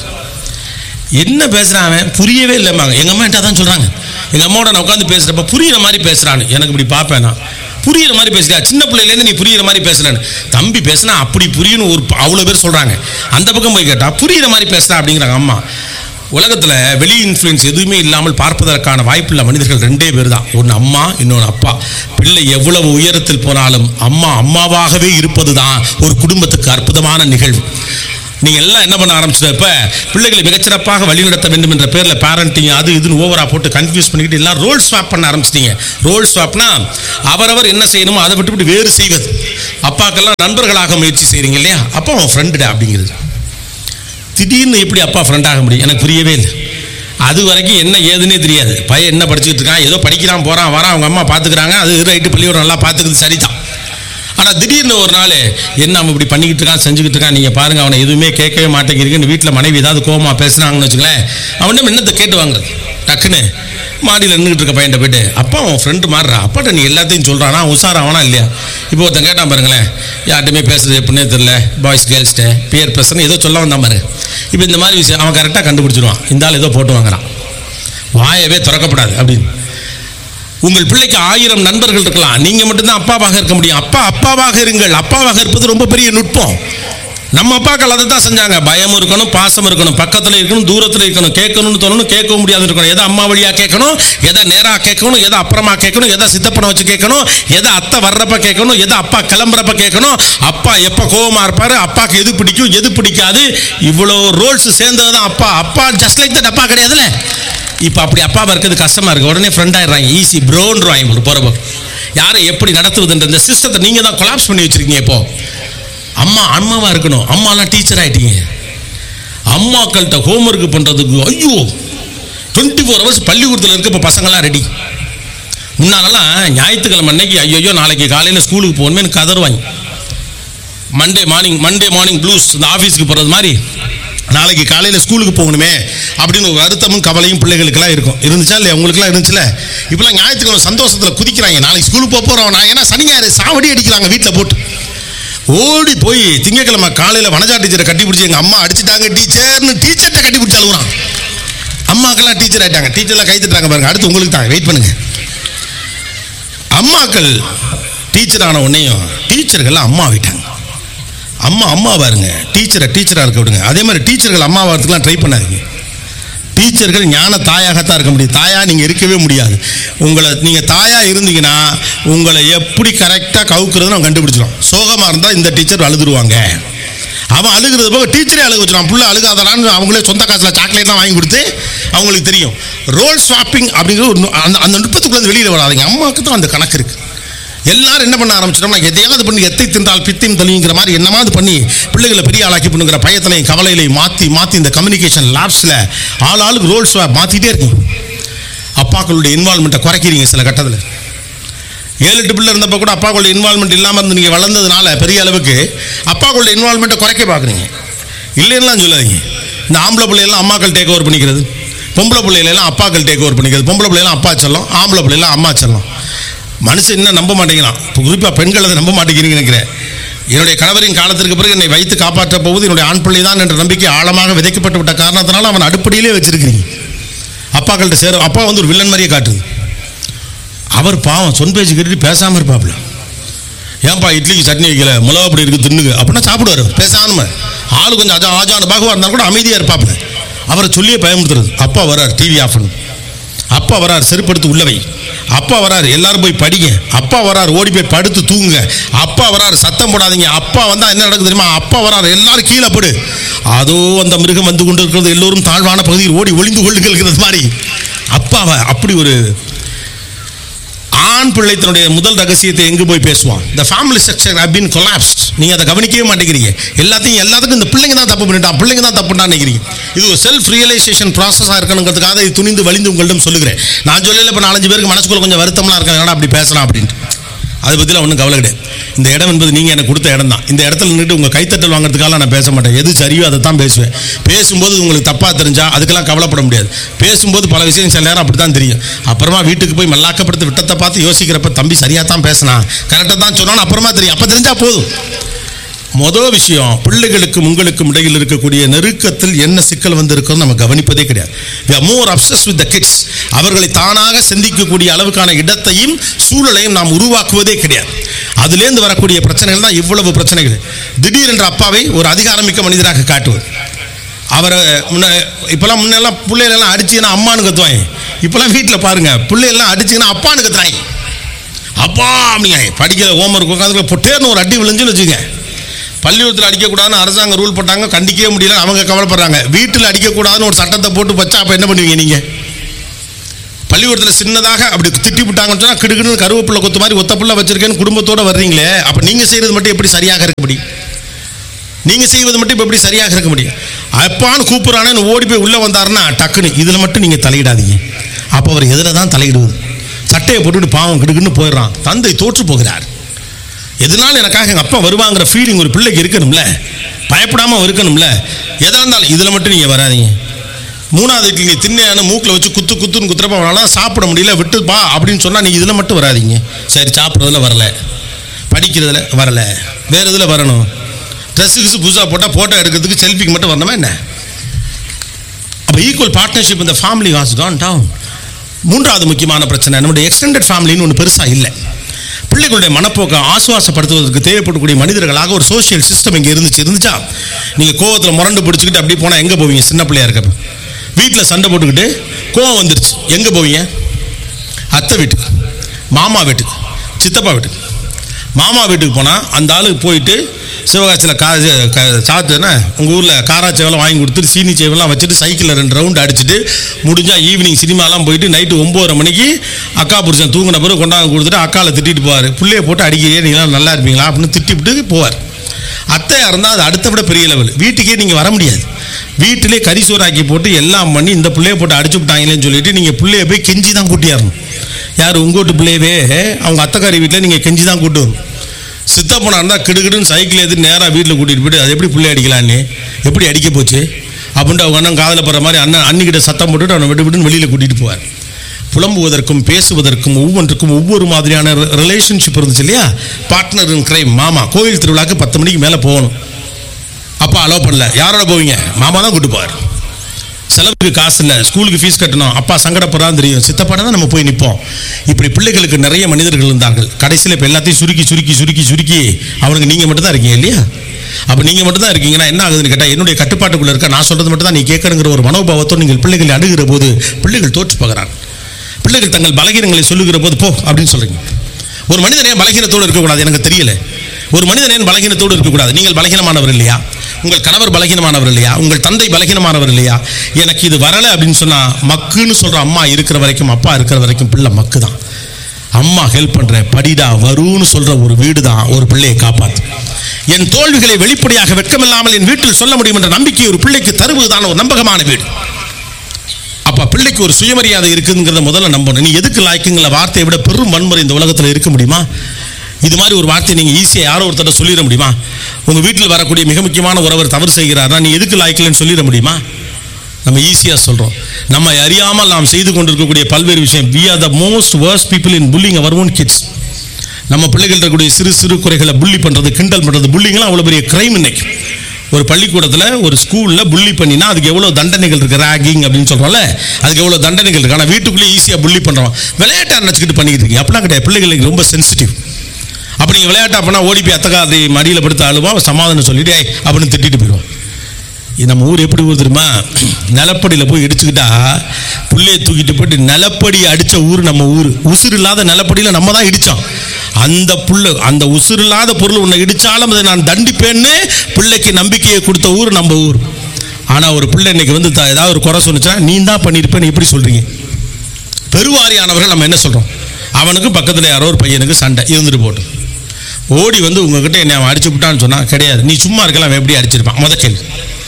Speaker 8: என்ன பேசுறான் அவன் புரியவே இல்லைம்பாங்க எங்க அம்மா என்கிட்ட தான் சொல்றாங்க எங்க அம்மாவோட நான் உட்காந்து பேசுறப்ப புரியுற மாதிரி பேசுறான்னு எனக்கு இப்படி பார்ப்பேன் நான் புரியுற மாதிரி பேசுறியா சின்ன பிள்ளையிலேருந்து நீ புரியுற மாதிரி பேசுறேன்னு தம்பி பேசுனா அப்படி புரியுன்னு ஒரு அவ்வளோ பேர் சொல்றாங்க அந்த பக்கம் போய் கேட்டா புரியுற மாதிரி பேசுறா அப்படிங்கிறாங்க அம்மா உலகத்துல வெளி இன்ஃப்ளூயன்ஸ் எதுவுமே இல்லாமல் பார்ப்பதற்கான வாய்ப்புள்ள மனிதர்கள் ரெண்டே பேர் தான் ஒன்று அம்மா இன்னொன்று அப்பா பிள்ளை எவ்வளவு உயரத்தில் போனாலும் அம்மா அம்மாவாகவே இருப்பது தான் ஒரு குடும்பத்துக்கு அற்புதமான நிகழ்வு நீங்க எல்லாம் என்ன பண்ண ஆரம்பிச்சிட்ட இப்ப பிள்ளைகளை மிகச்சிறப்பாக வழிநடத்த வேண்டும் என்ற பேர்ல பேரண்டிங் அது இதுன்னு ஓவரா போட்டு கன்ஃபியூஸ் பண்ணிக்கிட்டு எல்லாம் ரோல் ஸ்வாப் பண்ண ஆரம்பிச்சிட்டீங்க ரோல் ஸ்வாப்னா அவரவர் என்ன செய்யணுமோ அதை விட்டுவிட்டு வேறு செய்வது அப்பாக்கெல்லாம் நண்பர்களாக முயற்சி செய்றீங்க இல்லையா அப்பா அவன் ஃப்ரெண்டுடா அப்படிங்கிறது திடீர்னு எப்படி அப்பா ஃப்ரெண்டாக முடியும் எனக்கு புரியவே இல்லை அது வரைக்கும் என்ன ஏதுன்னே தெரியாது பையன் என்ன படிச்சுட்டு இருக்கான் ஏதோ படிக்கிறான் போறான் வரான் அவங்க அம்மா பார்த்துக்கிறாங்க அது ரைட்டு பள்ளியோட நல்லா பார்த்துக்கிறது சரிதான் ஆனால் திடீர்னு ஒரு நாள் என்ன அவன் இப்படி பண்ணிக்கிட்டு இருக்கான் செஞ்சுக்கிட்டு இருக்கான் நீங்கள் பாருங்க அவனை எதுவுமே கேட்கவே மாட்டேங்கிறீங்கன்னு வீட்டில் மனைவி ஏதாவது கோவமா பேசுனாங்கன்னு வச்சுங்களேன் அவன் என்னத்தை கேட்டு வாங்குறது டக்குன்னு மாடியில் நின்றுட்டு இருக்க பையன்ட்ட போயிட்டு அப்பா அவன் ஃப்ரெண்டு மாறுறா அப்பாட்ட நீ எல்லாத்தையும் சொல்கிறானா உஷார் அவனா இல்லையா இப்போ ஒருத்தன் கேட்டான் பாருங்களேன் யார்கிட்டயுமே பேசுறது எப்படின்னே தெரியல பாய்ஸ் கேர்ள்ஸ்கிட்ட பியர் பேசுறேன் ஏதோ சொல்ல வந்தான் பாரு இப்போ இந்த மாதிரி விஷயம் அவன் கரெக்டாக கண்டுபிடிச்சிருவான் இந்த ஆள் ஏதோ போட்டு வாங்குறான் வாயவே திறக்கப்படாது அப்படின்னு உங்கள் பிள்ளைக்கு ஆயிரம் நண்பர்கள் இருக்கலாம் நீங்க மட்டும்தான் அப்பாவாக இருக்க முடியும் அப்பா அப்பாவாக இருங்கள் அப்பாவாக இருப்பது ரொம்ப பெரிய நுட்பம் நம்ம அப்பாக்கள் அதை தான் செஞ்சாங்க பயம் இருக்கணும் பாசம் இருக்கணும் பக்கத்தில் இருக்கணும் தூரத்தில் இருக்கணும் கேட்கணும்னு தோணணும் கேட்கவும் முடியாது இருக்கணும் எதை அம்மா வழியா கேட்கணும் எதை நேரா கேட்கணும் எதை அப்புறமா கேட்கணும் எதை சித்தப்பனை வச்சு கேட்கணும் எதை அத்தை வர்றப்ப கேட்கணும் எதை அப்பா கிளம்புறப்ப கேட்கணும் அப்பா எப்போ கோவமா இருப்பாரு அப்பாக்கு எது பிடிக்கும் எது பிடிக்காது இவ்வளோ ரோல்ஸ் சேர்ந்தது தான் அப்பா அப்பா ஜஸ்ட் லைக் தட் அப்பா கிடையாதுல்ல இப்போ அப்படி அப்பாவை இருக்கிறது கஷ்டமா இருக்கு உடனே ஃப்ரெண்ட் ஆயிடுறாங்க ஈஸி ப்ரோன்றாங்க ஒரு போகிறப்போ யாரை எப்படி நடத்துவதுன்ற இந்த சிஸ்டத்தை நீங்க தான் கொலாப்ஸ் பண்ணி வச்சிருக்கீங்க இப்போ அம்மா அம்மாவா இருக்கணும் அம்மாலாம் டீச்சர் ஆயிட்டீங்க அம்மாக்கள்கிட்ட ஹோம்ஒர்க் பண்றதுக்கு ஐயோ டுவெண்ட்டி ஃபோர் ஹவர்ஸ் பள்ளிக்கூடத்தில் இருக்க இப்போ பசங்களாம் ரெடி முன்னாலெல்லாம் ஞாயிற்றுக்கிழமை அன்னைக்கு ஐயோ நாளைக்கு காலையில் ஸ்கூலுக்கு போகணுமே கதறுவாங்க Monday morning Monday morning blues இந்த ஆஃபீஸ்க்கு போகிறது மாதிரி நாளைக்கு காலையில் ஸ்கூலுக்கு போகணுமே அப்படின்னு ஒரு வருத்தமும் கவலையும் பிள்ளைகளுக்கெல்லாம் இருக்கும் இருந்துச்சா இல்லையா உங்களுக்குலாம் இருந்துச்சுல இப்போலாம் ஞாயிற்றுக்கிழமை சந்தோஷத்தில் குதிக்கிறாங்க நாளைக்கு ஸ்கூலுக்கு போக போகிறோம் நான் ஏன்னா சனி ஞாயிறு சாவடி அடிக்கிறாங்க வீட்டில் போட்டு ஓடி போய் திங்கக்கிழமை காலையில் வனஜா டீச்சரை கட்டி பிடிச்சி எங்கள் அம்மா அடிச்சிட்டாங்க டீச்சர்னு டீச்சர்கிட்ட கட்டி பிடிச்சி அழுகுறான் அம்மாக்கெல்லாம் டீச்சர் ஆயிட்டாங்க டீச்சர்லாம் கை தட்டுறாங்க பாருங்க அடுத்து உங்களுக்கு தான் வெயிட் பண்ணுங்க அம்மாக்கள் டீச்சர் ஆன உடனேயும் டீச்சர்கள் அம்மா ஆகிட்டாங்க அம்மா அம்மா பாருங்க டீச்சரை டீச்சராக இருக்க விடுங்க அதே மாதிரி டீச்சர்கள் அம்மா வரதுக்குலாம் ட்ரை பண்ணாதீங்க டீச்சர்கள் ஞான தாயாகத்தான் இருக்க முடியும் தாயா நீங்க இருக்கவே முடியாது உங்களை நீங்க தாயா இருந்தீங்கன்னா உங்களை எப்படி கரெக்டா கவுக்குறதுன்னு அவன் கண்டுபிடிச்சிடும் சோகமா இருந்தா இந்த டீச்சர் அழுதுருவாங்க அவன் அழுகிறது போக டீச்சரே அழுக வச்சிருவான் புள்ள அழுகாதலான்னு அவங்களே சொந்த காசுல சாக்லேட்லாம் வாங்கி கொடுத்து அவங்களுக்கு தெரியும் ரோல் ஸ்வாப்பிங் அப்படிங்கிற ஒரு நு- அந்த அந்த நுட்பத்துக்குள்ள வெளியில வராதுங்க அம்மாவுக்கு தான் அந்த கணக்கு இருக்கு எல்லாரும் என்ன பண்ண ஆரம்பிச்சிட்டோம்னா எதையாவது பண்ணி எத்தை தின்றால் பித்தையும் தெளிங்கிற மாதிரி என்னமாவது பண்ணி பிள்ளைகளை பெரிய ஆளாக்கி பண்ணுங்கிற பயத்திலையும் கவலையிலையும் மாற்றி மாற்றி இந்த கம்யூனிகேஷன் லேப்ஸில் ஆள் ஆளுக்கு ரோல் ஸ்வாப் மாற்றிட்டே இருக்கீங்க அப்பாக்களுடைய இன்வால்மெண்ட்டை குறைக்கிறீங்க சில கட்டத்தில் ஏழு எட்டு பிள்ளை இருந்தப்போ கூட அப்பாக்களுடைய இன்வால்மெண்ட் இல்லாமல் இருந்து நீங்கள் வளர்ந்ததுனால பெரிய அளவுக்கு அப்பாக்களுடைய இன்வால்மெண்ட்டை குறைக்க பார்க்குறீங்க இல்லைன்னுலாம் சொல்லாதீங்க இந்த ஆம்பளை பிள்ளையெல்லாம் அம்மாக்கள் டேக் ஓவர் பண்ணிக்கிறது பொம்பளை பிள்ளைகளெல்லாம் அப்பாக்கள் டேக் ஓவர் பண்ணிக்கிறது பொம்பளை பிள்ளைலாம் அப்பா செல்லம் ஆம்பளை பிள்ளைலாம் அம்மா செல்லம் மனுஷன் இன்னும் நம்ப மாட்டேங்கிறான் இப்போ குறிப்பாக பெண்கள் அதை நம்ப மாட்டேங்கிறீங்கன்னு நினைக்கிறேன் என்னுடைய கணவரின் காலத்திற்கு பிறகு என்னை வைத்து காப்பாற்ற போவது என்னுடைய ஆண் பிள்ளை தான் என்ற நம்பிக்கை ஆழமாக விதைக்கப்பட்டு விட்ட காரணத்தினால அவன் அடுப்படியிலே வச்சிருக்கிறீங்க அப்பாக்கள்கிட்ட சேர அப்பா வந்து ஒரு வில்லன் மாதிரியே காட்டுது அவர் பாவம் சொன் பேச்சு கேட்டுட்டு பேசாமல் இருப்பாப்புல ஏன்பா இட்லிக்கு சட்னி வைக்கல மிளகா அப்படி இருக்கு தின்னுங்க அப்படின்னா சாப்பிடுவாரு பேசாம ஆளு கொஞ்சம் அஜா ஆஜான பாகுவா இருந்தாலும் கூட அமைதியாக இருப்பாப்புல அவரை சொல்லியே பயமுறுத்துறது அப்பா வரார் டிவி ஆஃப் பண்ணு அப்பா வரார் செருப்படுத்து உள்ளவை அப்பா வரார் எல்லாரும் போய் படிங்க அப்பா வரார் ஓடி போய் படுத்து தூங்குங்க அப்பா வரார் சத்தம் போடாதீங்க அப்பா வந்தா என்ன நடக்குது தெரியுமா அப்பா வரார் எல்லாரும் கீழே படு அதோ அந்த மிருகம் வந்து கொண்டு இருக்கிறது எல்லோரும் தாழ்வான பகுதியில் ஓடி ஒளிந்து கொள்ளுகிறது மாதிரி அப்பாவை அப்படி ஒரு ஆண் பிள்ளை தன்னுடைய முதல் ரகசியத்தை எங்கு போய் பேசுவான் இந்த family structure have been collapsed நீங்க அதை கவனிக்கவே மாட்டேங்கிறீங்க எல்லாத்தையும் எல்லாத்துக்கும் இந்த பிள்ளைங்க தான் தப்பு பண்ணிட்டான் பிள்ளைங்க தான் தப்பு பண்ணான்னு நினைக்கிறீங்க இது ஒரு செல்ஃப் ரியலைசேஷன் ப்ராசஸாக இருக்கணுங்கிறதுக்காக இது துணிந்து வலிந்து உங்களிடம் சொல்லுகிறேன் நான் சொல்லல இப்போ நாலஞ்சு பேருக்கு மனசுக்குள்ள கொஞ்சம் வருத்தம்லாம் இருக்கேன் என்னடா அப்படி பேசலாம் அப்படின்ட்டு அதை பற்றிலாம் ஒன்றும் கவலை கிடையாது இந்த இடம் என்பது நீங்கள் எனக்கு கொடுத்த இடம் தான் இந்த இடத்துல நின்றுட்டு உங்கள் கைத்தட்டல் வாங்குறதுக்காக நான் பேச மாட்டேன் எது சரியோ அதை தான் பேசுவேன் பேசும்போது உங்களுக்கு தப்பாக தெரிஞ்சா அதுக்கெல்லாம் கவலைப்பட முடியாது பேசும்போது பல விஷயம் சில நேரம் அப்படி தான் தெரியும் அப்புறமா வீட்டுக்கு போய் மல்லாக்கப்படுத்த விட்டத்தை பார்த்து யோசிக்கிறப்ப தம்பி சரியாக தான் பேசினா கரெக்டாக தான் சொன்னான்னு அப்புறமா தெரியும் அப்போ தெரிஞ்சா போதும் முதல் விஷயம் பிள்ளைகளுக்கும் உங்களுக்கும் இடையில் இருக்கக்கூடிய நெருக்கத்தில் என்ன சிக்கல் வந்திருக்குன்னு நம்ம கவனிப்பதே கிடையாது we are more obsessed with the kids அவர்களை தானாக சிந்திக்கக்கூடிய அளவுக்கான இடத்தையும் சூழலையும் நாம் உருவாக்குவதே கிடையாது அதுலேருந்து வரக்கூடிய பிரச்சனைகள் தான் இவ்வளவு பிரச்சனைகள் திடீரென்ற அப்பாவை ஒரு அதிகாரமிக்க மனிதராக காட்டுவது அவரை முன்ன இப்போல்லாம் முன்னெல்லாம் பிள்ளைகளெல்லாம் அடிச்சுன்னா அம்மானு கத்துவாங்க இப்போல்லாம் வீட்டில் பாருங்க பிள்ளைகள்லாம் அடிச்சுங்கன்னா அப்பான்னு கத்துறாங்க அப்பா அப்படிங்க படிக்கிற ஹோம்ஒர்க் உட்காந்து பொட்டேர்னு ஒரு அடி விழுந்துன்னு வச்சுங்க பள்ளிக்கூடத்தில் அடிக்கக்கூடாதுன்னு அரசாங்கம் ரூல் போட்டாங்க கண்டிக்கவே முடியல அவங்க கவலைப்படுறாங்க வீட்டில் அடிக்கக்கூடாதுன்னு ஒரு சட்டத்தை போட்டு வச்சா அப்போ என்ன பண்ணுவீங்க நீங்கள் பள்ளிக்கூடத்தில் சின்னதாக அப்படி திட்டி விட்டாங்கன்னு சொன்னால் கிடுக்குன்னு கருவேப்பிள்ளை கொத்து மாதிரி ஒத்த புள்ள வச்சிருக்கேன்னு குடும்பத்தோட வர்றீங்களே அப்போ நீங்கள் செய்கிறது மட்டும் எப்படி சரியாக இருக்க முடியும் நீங்கள் செய்வது மட்டும் இப்போ எப்படி சரியாக இருக்க முடியும் அப்பான்னு கூப்பிட்றானே ஓடி போய் உள்ளே வந்தாருன்னா டக்குன்னு இதில் மட்டும் நீங்கள் தலையிடாதீங்க அப்போ அவர் எதில் தான் தலையிடுவது சட்டையை போட்டுட்டு பாவம் கிடுக்குன்னு போயிடுறான் தந்தை தோற்று போகிறார் எதனால எனக்காக எங்கள் அப்பா வருவாங்கிற ஃபீலிங் ஒரு பிள்ளைக்கு இருக்கணும்ல பயப்படாமல் இருக்கணும்ல எதாக இருந்தாலும் இதில் மட்டும் நீங்கள் வராதீங்க மூணாவது இட்லி நீ தின்னையான மூக்கில் வச்சு குத்து குத்துன்னு குத்துறப்ப அவனால சாப்பிட முடியல விட்டுப்பா அப்படின்னு சொன்னால் நீங்கள் இதில் மட்டும் வராதீங்க சரி சாப்பிட்றதுல வரல படிக்கிறதுல வரல வேறு இதில் வரணும் ட்ரெஸ்ஸு கிஸ் புதுசாக போட்டால் ஃபோட்டோ எடுக்கிறதுக்கு செல்ஃபிக்கு மட்டும் வரணுமா என்ன அப்போ ஈக்குவல் பார்ட்னர்ஷிப் இந்த ஃபேமிலி வாஸ் கான் டவுன் மூன்றாவது முக்கியமான பிரச்சனை நம்முடைய எக்ஸ்டெண்டட் ஃபேமிலின்னு ஒன்று பெருசாக இல்லை பிள்ளைகளுடைய மனப்போக்கை ஆசுவாசப்படுத்துவதற்கு தேவைப்படக்கூடிய மனிதர்களாக ஒரு சோஷியல் சிஸ்டம் இங்கே இருந்துச்சு இருந்துச்சா நீங்கள் கோவத்தில் முரண்டு பிடிச்சிக்கிட்டு அப்படி போனால் எங்கே போவீங்க சின்ன பிள்ளையா இருக்கப்ப வீட்டில் சண்டை போட்டுக்கிட்டு கோவம் வந்துருச்சு எங்கே போவீங்க அத்தை வீட்டுக்கு மாமா வீட்டுக்கு சித்தப்பா வீட்டுக்கு மாமா வீட்டுக்கு போனால் அந்த ஆளு போயிட்டு சிவகாசியில் கா க- சாத்துனா உங்கள் ஊரில் காராச்சேவெல்லாம் வாங்கி கொடுத்துட்டு சீனி சேவெல்லாம் வச்சுட்டு சைக்கிளில் ரெண்டு ரவுண்டு அடிச்சுட்டு முடிஞ்சால் ஈவினிங் சினிமாலாம் போயிட்டு நைட்டு ஒம்போதரை மணிக்கு அக்கா புருஷன் தூங்கின பிறகு கொண்டாந்து கொடுத்துட்டு அக்காவை திட்டிட்டு போவார் பிள்ளைய போட்டு அடிக்கிறே நீங்களாம் நல்லா இருப்பீங்களா அப்படின்னு திட்டிவிட்டு போவார் அத்தையாக இருந்தால் அது அடுத்த விட பெரிய லெவல் வீட்டுக்கே நீங்கள் வர முடியாது வீட்டிலே கறி சோறாக்கி போட்டு எல்லாம் பண்ணி இந்த பிள்ளைய போட்டு அடிச்சு விட்டாங்களேன்னு சொல்லிட்டு நீங்கள் பிள்ளைய போய் கெஞ்சி தான் கூட்டியாரணும் யார் உங்கள் வீட்டு பிள்ளையவே அவங்க அத்தைக்காரி வீட்டில் நீங்கள் கெஞ்சி தான் கூட்டு வரணும் சித்தப்பனா இருந்தால் கிடுகிடுன்னு சைக்கிள் எடுத்து நேராக வீட்டில் கூட்டிகிட்டு போயிட்டு அது எப்படி பிள்ளை அடிக்கலான்னு எப்படி அடிக்க போச்சு அப்படின்ட்டு அவங்க அண்ணன் காதில் படுற மாதிரி அண்ணன் அன்னிக்கிட்ட சத்தம் போட்டுட்டு அவனை விட்டு விட்டுன்னு வெளியில் கூட்டிகிட்டு போவார் புலம்புவதற்கும் பேசுவதற்கும் ஒவ்வொன்றுக்கும் ஒவ்வொரு மாதிரியான ரிலேஷன்ஷிப் இருந்துச்சு இல்லையா பார்ட்னர் இன் கிரைம் மாமா கோயில் திருவிழாக்கு பத்து மணிக்கு மேலே போகணும் அப்பா அலோவ் பண்ணல யாரோட போவீங்க மாமா தான் கூட்டு போவார் செலவுக்கு காசு இல்லை ஸ்கூலுக்கு ஃபீஸ் கட்டணும் அப்பா சங்கடப்படுறான்னு தெரியும் சித்தப்பாட தான் நம்ம போய் நிற்போம் இப்படி பிள்ளைகளுக்கு நிறைய மனிதர்கள் இருந்தார்கள் கடைசியில் இப்போ எல்லாத்தையும் சுருக்கி சுருக்கி சுருக்கி சுருக்கி அவனுக்கு நீங்கள் மட்டும் தான் இருக்கீங்க இல்லையா அப்போ நீங்கள் மட்டும் தான் இருக்கீங்கன்னா என்ன ஆகுதுன்னு கேட்டால் என்னுடைய கட்டுப்பாட்டுக்குள்ள இருக்க நான் சொல்றது மட்டும் தான் நீ கேட்கணுங்கிற ஒரு மனோபாவத்தோடு நீங்கள் பிள்ளைகளை அணுகிற போது பிள்ளைகள் தோற்று போகிறாங்க பிள்ளைகள் தங்கள் பலகீனங்களை சொல்லுகிற போது போ அப்படின்னு சொல்றீங்க ஒரு மனிதன் ஏன் பலகீனத்தோடு இருக்கக்கூடாது எனக்கு தெரியல ஒரு மனிதன் ஏன் பலகீனத்தோடு இருக்கக்கூடாது நீங்கள் பலகீனமானவர் இல்லையா உங்கள் கணவர் பலகீனமானவர் இல்லையா உங்கள் தந்தை பலகீனமானவர் இல்லையா எனக்கு இது வரலை அப்படின்னு சொன்னா மக்குன்னு சொல்ற அம்மா இருக்கிற வரைக்கும் அப்பா இருக்கிற வரைக்கும் பிள்ளை மக்கு தான் அம்மா ஹெல்ப் பண்ற படிடா வருன்னு சொல்ற ஒரு வீடு தான் ஒரு பிள்ளையை காப்பாத்து என் தோல்விகளை வெளிப்படையாக வெட்கமில்லாமல் என் வீட்டில் சொல்ல முடியும் என்ற நம்பிக்கை ஒரு பிள்ளைக்கு தருவதுதான் ஒரு நம்பகமான வீடு அப்ப பிள்ளைக்கு ஒரு சுயமரியாதை இருக்குங்கிறத முதல்ல நம்பணும் நீ எதுக்கு லாய்க்குங்கிற வார்த்தையை விட பெரும் வன்முறை இந்த உலகத்தில் இருக்க முடியுமா இது மாதிரி ஒரு வார்த்தையை நீங்க ஈஸியாக யாரோ ஒருத்தர் சொல்லிட முடியுமா உங்க வீட்டில் வரக்கூடிய மிக முக்கியமான உறவர் தவறு செய்கிறாரா நீ எதுக்கு லாய்க்கலன்னு சொல்லிட முடியுமா நம்ம ஈஸியாக சொல்றோம் நம்ம அறியாமல் நாம் செய்து கொண்டிருக்கக்கூடிய பல்வேறு விஷயம் we are the most worst people in bullying our own kids நம்ம பிள்ளைகள் இருக்கக்கூடிய சிறு சிறு குறைகளை புள்ளி பண்றது கிண்டல் பண்றது புள்ளிங்களாம் அவ்வளோ பெரிய கிரைம் இன்னைக்கு ஒரு பள்ளிக்கூடத்தில் ஒரு ஸ்கூலில் புள்ளி பண்ணினா அதுக்கு எவ்வளோ தண்டனைகள் இருக்கு ராகிங் அப்படின்னு சொல்கிறோம்ல அதுக்கு எவ்வளோ தண்டனைகள் இருக்கு ஆனால் வீட்டுக்குள்ளே ஈஸியாக புள்ளி பண்ணுறோம் விளையாட்டா நினச்சிக்கிட்டு பண்ணிக்கிட்டு இருக்கீங்க அப்படிலாம் கிடையாது பிள்ளைகளுக்கு ரொம்ப சென்சிட்டிவ் அப்போ நீங்கள் விளையாட்டா பண்ணால் ஓடி போய் அத்தக்கா அதை மடியில் படுத்து அழுவா அவன் சமாதானம் சொல்லிட்டு "ஏய்" அப்படின்னு திட்டிட்டு போயிடுவான் இது நம்ம ஊர் எப்படி ஊர் தெரியுமா நிலப்படியில் போய் இடிச்சுக்கிட்டா புள்ளைய தூக்கிட்டு போயிட்டு நிலப்படி அடிச்ச ஊர் நம்ம ஊர் உசுர் இல்லாத நிலப்படியில் நம்ம தான் இடிச்சோம் அந்த புள்ள அந்த உசுர் இல்லாத பொருள் உன்னை இடிச்சாலும் அதை நான் தண்டிப்பேன்னு பிள்ளைக்கு நம்பிக்கையை கொடுத்த ஊர் நம்ம ஊர் ஆனால் ஒரு பிள்ளை இன்னைக்கு வந்து த- ஏதாவது ஒரு குறை சொன்னுச்சுன்னா நீ தான் பண்ணியிருப்பேன்னு எப்படி சொல்றீங்க பெருவாரியானவர்கள் நம்ம என்ன சொல்றோம் அவனுக்கு பக்கத்தில் யாரோ ஒரு பையனுக்கு சண்டை இருந்துட்டு போட்டும் ஓடி வந்து உங்ககிட்ட என்னை அவன் அடிச்சு விட்டான்னு சொன்னா கிடையாது நீ சும்மா இருக்கலாம் அவன் எப்படி அடிச்சிருப்பான் முத கேள்வி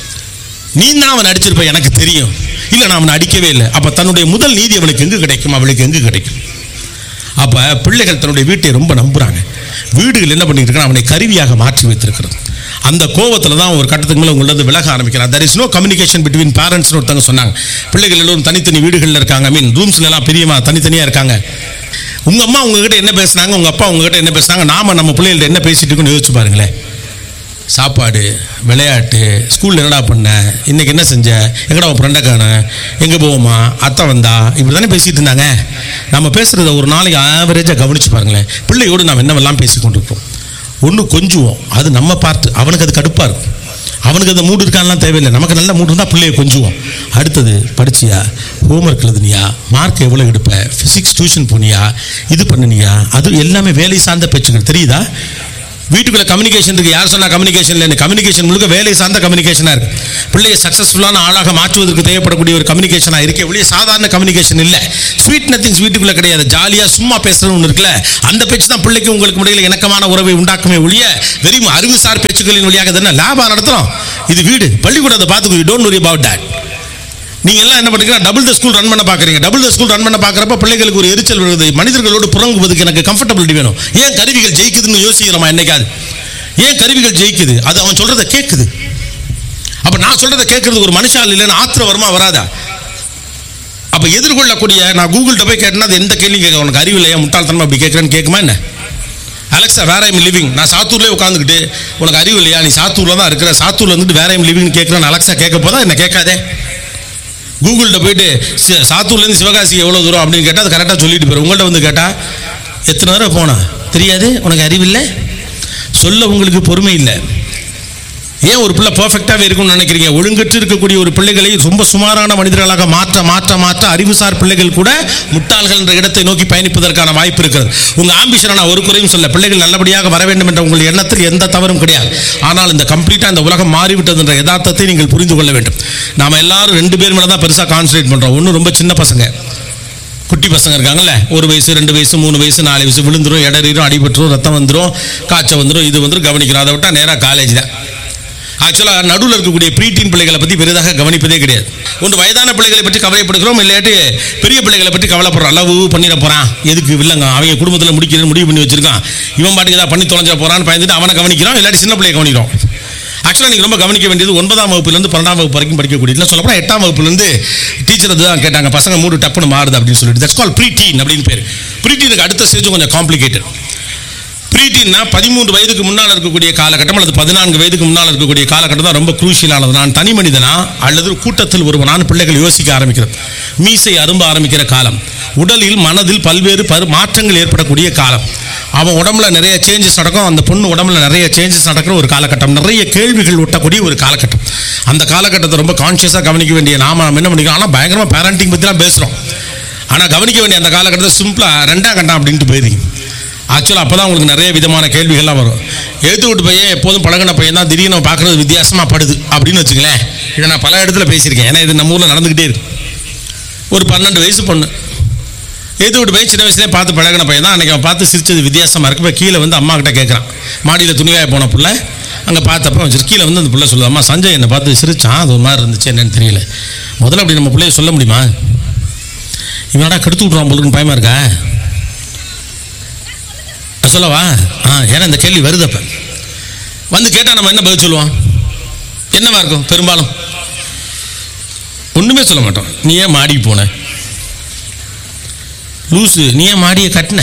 Speaker 8: நீ தான் அவன் அடிச்சிருப்ப எனக்கு தெரியும் இல்லை நான் அவனை அடிக்கவே இல்லை அப்போ தன்னுடைய முதல் நீதி அவனுக்கு எங்கு கிடைக்கும் அவளுக்கு எங்கு கிடைக்கும் அப்போ பிள்ளைகள் தன்னுடைய வீட்டை ரொம்ப நம்புறாங்க வீடுகள் என்ன பண்ணிட்டு இருக்காங்க அவனை கருவியாக மாற்றி வைத்திருக்கிறது அந்த கோவத்தில் தான் ஒரு கட்டத்துக்கு மேலே உங்களது விலக ஆரம்பிக்கிறார் there is no communication between parents ஒருத்தவங்க சொன்னாங்க பிள்ளைகள் எல்லோரும் தனித்தனி வீடுகளில் இருக்காங்க ஐ மீன் ரூம்ஸ்ல எல்லாம் பெரியமா தனித்தனியாக இருக்காங்க உங்க அம்மா உங்ககிட்ட என்ன பேசுனாங்க உங்க அப்பா உங்ககிட்ட என்ன பேசுனாங்க நாம நம்ம பிள்ளைகள்ட்ட என்ன பேசிட்டு இருக்கோம்னு யோசிச்சு பாருங்களேன் சாப்பாடு விளையாட்டு ஸ்கூலில் என்னடா பண்ண இன்னைக்கு என்ன செஞ்ச எங்கடா உன் ஃப்ரெண்டை காண எங்கே போவோமா அத்தை வந்தா இப்படி தானே பேசிட்டு இருந்தாங்க நம்ம பேசுகிறத ஒரு நாளைக்கு ஆவரேஜாக கவனிச்சு பாருங்களேன் பிள்ளையோடு நாம் என்னவெல்லாம் பேசி கொண்டிருப்போம் ஒன்று கொஞ்சுவோம் அது நம்ம பார்த்து அவனுக்கு அது கடுப்பாக இருக்கும் அவனுக்கு அந்த மூடு இருக்கான்லாம் தேவையில்லை நமக்கு நல்ல மூடு இருந்தால் பிள்ளைய கொஞ்சுவோம் அடுத்தது படிச்சியா ஹோம்ஒர்க் எழுதுனியா மார்க் எவ்வளோ எடுப்ப ஃபிசிக்ஸ் டியூஷன் போனியா இது பண்ணினியா அது எல்லாமே வேலை சார்ந்த பேச்சுகள் தெரியுதா வீட்டுக்குள்ள கம்யூனிகேஷன் இருக்கு யார் சொன்னா கம்யூனிகேஷன் இல்லை கம்யூனிகேஷன் முழுக்க வேலை சார்ந்த கம்யூனிகேஷனா இருக்கு பிள்ளையை சக்சஸ்ஃபுல்லான ஆளாக மாற்றுவதற்கு தேவைப்படக்கூடிய ஒரு கம்யூனிகேஷனா இருக்கு ஒழிய சாதாரண கம்யூனிகேஷன் இல்ல ஸ்வீட் நத்திங்ஸ் வீட்டுக்குள்ள கிடையாது ஜாலியா சும்மா பேசுறது ஒன்று இருக்குல்ல அந்த பேச்சு தான் பிள்ளைக்கு உங்களுக்கு இடையில இணக்கமான உறவை உண்டாக்குமே ஒழிய வெறும் அறிவுசார் பேச்சுக்களின் வழியாக தானே லாபம் நடத்துறோம் இது வீடு பள்ளிக்கூடத்தை பார்த்துக்கோ டோன்ட் worry about that நீங்க எல்லாம் என்ன பண்றீங்க டபுள் த ஸ்கூல் ரன் பண்ண பாக்குறீங்க டபுள் த ஸ்கூல் ரன் பண்ண பாக்குறப்ப பிள்ளைகளுக்கு ஒரு எரிச்சல் வருது மனிதர்களோடு புறங்குவதுக்கு எனக்கு கம்ஃபர்டபிலிட்டி வேணும் ஏன் கருவிகள் ஜெயிக்குதுன்னு யோசிக்கிறோமா என்னைக்காவது ஏன் கருவிகள் ஜெயிக்குது அது அவன் சொல்றத கேட்குது அப்ப நான் சொல்றத கேட்கறது ஒரு மனுஷால் இல்லைன்னு ஆத்திரம் வருமா வராதா அப்ப எதிர்கொள்ளக்கூடிய நான் கூகுள்கிட்ட போய் கேட்டேன்னா அது எந்த கேள்வி கேட்க உனக்கு அறிவு இல்லையா முட்டாள்தனமா அப்படி கேட்கறேன்னு கேட்குமா என்ன அலெக்சா வேற ஐம் லிவிங் நான் சாத்தூர்லேயே உட்காந்துக்கிட்டு உனக்கு அறிவு இல்லையா நீ சாத்தூர்ல தான் இருக்கிற சாத்தூர்ல வந்துட்டு வேற ஐம் லிவிங் கேட்குறேன் அலெக்சா கேட்க போதா என்ன கேட்காதே கூகுள்கிட்ட போயிட்டு சி- சாத்தூர்லேருந்து சிவகாசி எவ்வளோ தூரம் அப்படின்னு கேட்டால் அது கரெக்டாக சொல்லிட்டு போயிரு உங்கள்கிட்ட வந்து கேட்டால் எத்தனை தடவை போனா தெரியாது உனக்கு அறிவில்லை சொல்ல உங்களுக்கு பொறுமை இல்லை ஏன் ஒரு பிள்ளை பர்ஃபெக்டாகவே இருக்கும்னு நினைக்கிறீங்க ஒழுங்கற்று இருக்கக்கூடிய ஒரு பிள்ளைகளை ரொம்ப சுமாரான மனிதர்களாக மாற்ற மாற்ற மாற்ற அறிவுசார் பிள்ளைகள் கூட முட்டாள்கள் என்ற இடத்தை நோக்கி பயணிப்பதற்கான வாய்ப்பு இருக்கிறது உங்க ஆம்பிஷனை நான் ஒரு குறையும் சொல்ல பிள்ளைகள் நல்லபடியாக வர வேண்டும் என்ற உங்கள் எண்ணத்தில் எந்த தவறும் கிடையாது ஆனால் இந்த கம்ப்ளீட்டாக இந்த உலகம் மாறிவிட்டது என்ற யதார்த்தத்தை நீங்கள் புரிந்து கொள்ள வேண்டும் நாம எல்லாரும் ரெண்டு பேர் மேலே தான் பெருசாக கான்சன்ட்ரேட் பண்றோம் ஒன்று ரொம்ப சின்ன பசங்க குட்டி பசங்க இருக்காங்கல்ல ஒரு வயசு ரெண்டு வயசு மூணு வயசு நாலு வயசு விழுந்துரும் இடறிடும் அடிபட்டுரும் ரத்தம் வந்துடும் காய்ச்சல் வந்துடும் இது வந்துடும் கவனிக்கிறோம் அதை விட்டால் நேராக காலேஜ் தான் ஆக்சுவலாக நடுவில் இருக்கக்கூடிய ப்ரீடீன் பிள்ளைகளை பற்றி பெரிதாக கவனிப்பதே கிடையாது ஒன்று வயதான பிள்ளைகளை பற்றி கவலைப்படுகிறோம் இல்லாட்டி பெரிய பிள்ளைகளை பற்றி கவலைப்படுறோம் அளவு பண்ணிட போகிறான் எதுக்கு இல்லைங்க அவங்க குடும்பத்தில் முடிக்கிறேன்னு முடிவு பண்ணி வச்சிருக்கான் இவன் பாட்டுக்கு ஏதாவது பண்ணி தொலைஞ்ச போகிறான்னு பயந்துட்டு அவனை கவனிக்கிறோம் இல்லாட்டி சின்ன பிள்ளைய கவனிக்கிறோம் ஆக்சுவலாக நீங்கள் ரொம்ப கவனிக்க வேண்டியது ஒன்பதாம் வகுப்புலேருந்து பன்னெண்டாம் வகுப்பு வரைக்கும் படிக்கக்கூடிய இல்லை சொல்லப்போனால் எட்டாம் வகுப்புலேருந்து டீச்சர் தான் கேட்டாங்க பசங்க மூடு டப்புன்னு மாறுது அப்படின்னு சொல்லிட்டு தட்ஸ் கால் ப்ரீடீன் அப்படின்னு பேர் ப்ரீடீனுக்கு அடுத்த ஸ்டேஜ் கொஞ்சம் காம்ப்ளிகேட்டட் ப்ரீடீன்னா பதிமூன்று வயதுக்கு முன்னால் இருக்கக்கூடிய காலகட்டம் அல்லது பதினான்கு வயதுக்கு முன்னால் இருக்கக்கூடிய காலகட்டம் தான் ரொம்ப குரூஷியலானது நான் தனி மனிதனா அல்லது கூட்டத்தில் ஒருவனான பிள்ளைகள் யோசிக்க ஆரம்பிக்கிறது மீசை அரும்ப ஆரம்பிக்கிற காலம் உடலில் மனதில் பல்வேறு பரு மாற்றங்கள் ஏற்படக்கூடிய காலம் அவன் உடம்புல நிறைய சேஞ்சஸ் நடக்கும் அந்த பொண்ணு உடம்புல நிறைய சேஞ்சஸ் நடக்கிற ஒரு காலகட்டம் நிறைய கேள்விகள் ஒட்டக்கூடிய ஒரு காலகட்டம் அந்த காலகட்டத்தை ரொம்ப கான்ஷியஸாக கவனிக்க வேண்டிய நாம நம்ம என்ன பண்ணிக்கலாம் ஆனால் பயங்கரமாக பேரண்டிங் பற்றிலாம் பேசுகிறோம் ஆனால் கவனிக்க வேண்டிய அந்த காலகட்டத்தை சிம்பிளாக ரெண்டாம் கட்டம் அப்படின்ட்டு போயிருங்க ஆக்சுவலாக அப்போ தான் உங்களுக்கு நிறைய விதமான கேள்விகள்லாம் வரும் எழுத்து விட்டு பையன் எப்போதும் பழகின பையன் தான் திடீர்னு பார்க்குறது வித்தியாசமாக படுது அப்படின்னு வச்சுங்களேன் இதை நான் பல இடத்துல பேசியிருக்கேன் ஏன்னா இது நம்ம ஊரில் நடந்துக்கிட்டே இருக்கு ஒரு பன்னெண்டு வயசு பொண்ணு எழுத்து விட்டு போய் சின்ன வயசுலேயே பார்த்து பழகின பையன் தான் அன்றைக்கி அவன் பார்த்து சிரிச்சது வித்தியாசமாக இருக்கு இப்போ கீழே வந்து அம்மா கிட்ட கேட்குறான் மாடியில் துணிகாய போன புள்ள அங்கே பார்த்தப்ப வச்சு கீழே வந்து அந்த புள்ள சொல்லுது அம்மா சஞ்சய் என்னை பார்த்து சிரிச்சான் அது ஒரு மாதிரி இருந்துச்சு என்னன்னு தெரியல முதல்ல அப்படி நம்ம பிள்ளைய சொல்ல முடியுமா இவனடா கெடுத்து விட்ருவான் போலுக்குன்னு பயமா இருக்கா நான் சொல்லவா ஆ ஏன்னா இந்த கேள்வி வருது அப்ப வந்து கேட்டால் நம்ம என்ன பதில் சொல்லுவோம் என்னவா இருக்கும் பெரும்பாலும் ஒன்றுமே சொல்ல மாட்டோம் நீ ஏன் மாடிக்கு போன லூசு நீ ஏன் மாடியை கட்டின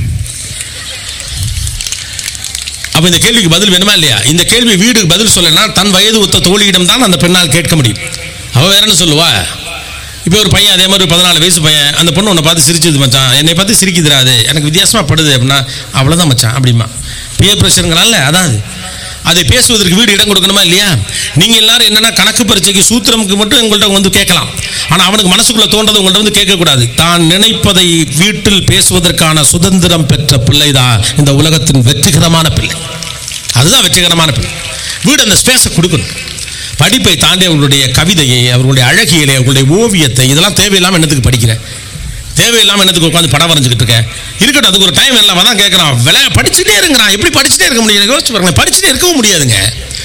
Speaker 8: அப்ப இந்த கேள்விக்கு பதில் வேணுமா இல்லையா இந்த கேள்வி வீடுக்கு பதில் சொல்லனா தன் வயது ஒத்த தோழியிடம் தான் அந்த பெண்ணால் கேட்க முடியும் அவ வேற என்ன சொல்லுவா இப்போ ஒரு பையன் அதே மாதிரி ஒரு பதினாலு வயசு பையன் அந்த பொண்ணு உன்னை பார்த்து சிரிச்சது மச்சான் என்னை பார்த்து சிரிக்குதுடா அது எனக்கு வித்தியாசமா படுது அப்படின்னா அவ்வளோதான் மச்சான் அப்படிமா பியர் ப்ரெஷருங்கிறான்ல அதான் அது அதை பேசுவதற்கு வீடு இடம் கொடுக்கணுமா இல்லையா நீங்க எல்லாரும் என்னன்னா கணக்கு பரீட்சைக்கு சூத்திரமுக்கு மட்டும் உங்கள்ட்ட வந்து கேட்கலாம் ஆனா அவனுக்கு மனசுக்குள்ள தோன்றதை உங்கள்ட்ட வந்து கேட்கக்கூடாது தான் நினைப்பதை வீட்டில் பேசுவதற்கான சுதந்திரம் பெற்ற பிள்ளைதான் இந்த உலகத்தின் வெற்றிகரமான பிள்ளை அதுதான் வெற்றிகரமான பிள்ளை வீடு அந்த ஸ்பேஸை கொடுக்கணும் படிப்பை தாண்டி அவர்களுடைய கவிதையை அவர்களுடைய அழகியலை அவர்களுடைய ஓவியத்தை இதெல்லாம் தேவையில்லாமல் என்னத்துக்கு படிக்கிறேன் தேவையில்லாமல் என்னத்துக்கு உட்காந்து படம் வரைஞ்சிக்கிட்டு இருக்கேன் இருக்கட்டும் அதுக்கு ஒரு டைம் இல்லாமல் தான் கேட்குறான் விளை படிச்சுட்டே இருங்கிறான் எப்படி படிச்சுட்டே இருக்க முடியும் எனக்கு யோசிச்சு பாருங்களேன் படிச்சுட்டே இருக்கவும் முடியாதுங்க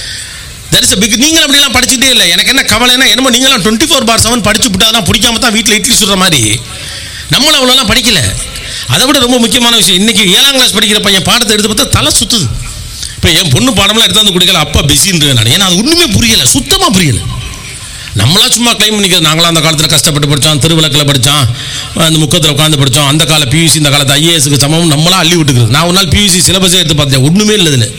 Speaker 8: தட் இஸ் பிக் நீங்களும் அப்படிலாம் படிச்சுட்டே இல்லை எனக்கு என்ன கவலைன்னா என்னமோ நீங்களாம் டுவெண்ட்டி ஃபோர் பார் செவன் படிச்சு விட்டாதான் பிடிக்காம தான் வீட்டில் இட்லி சுடுற மாதிரி நம்மளும் அவ்வளோலாம் படிக்கல அதை விட ரொம்ப முக்கியமான விஷயம் இன்னைக்கு ஏழாம் கிளாஸ் படிக்கிற பையன் பாடத்தை எடுத்து பார்த்தா தலை சுத்துது இப்போ என் பொண்ணு பாடம்லாம் எடுத்து வந்து கொடுக்கல அப்பா பிஸின்றேன் நான் ஏன்னா அது ஒன்றுமே புரியல சுத்தமாக புரியல நம்மளா சும்மா கிளைம் பண்ணிக்கிறது நாங்களாம் அந்த காலத்தில் கஷ்டப்பட்டு படித்தோம் திருவிளக்கில் படித்தோம் அந்த முக்கத்தில் உட்காந்து படித்தோம் அந்த கால பியூசி இந்த காலத்து ஐஏஎஸ்க்கு சமம் நம்மளாம் அள்ளி விட்டுக்கிறது நான் ஒரு நாள் பியூசி சிலபஸே எடுத்து பார்த்தேன் ஒன்றுமே இல்லை இதில்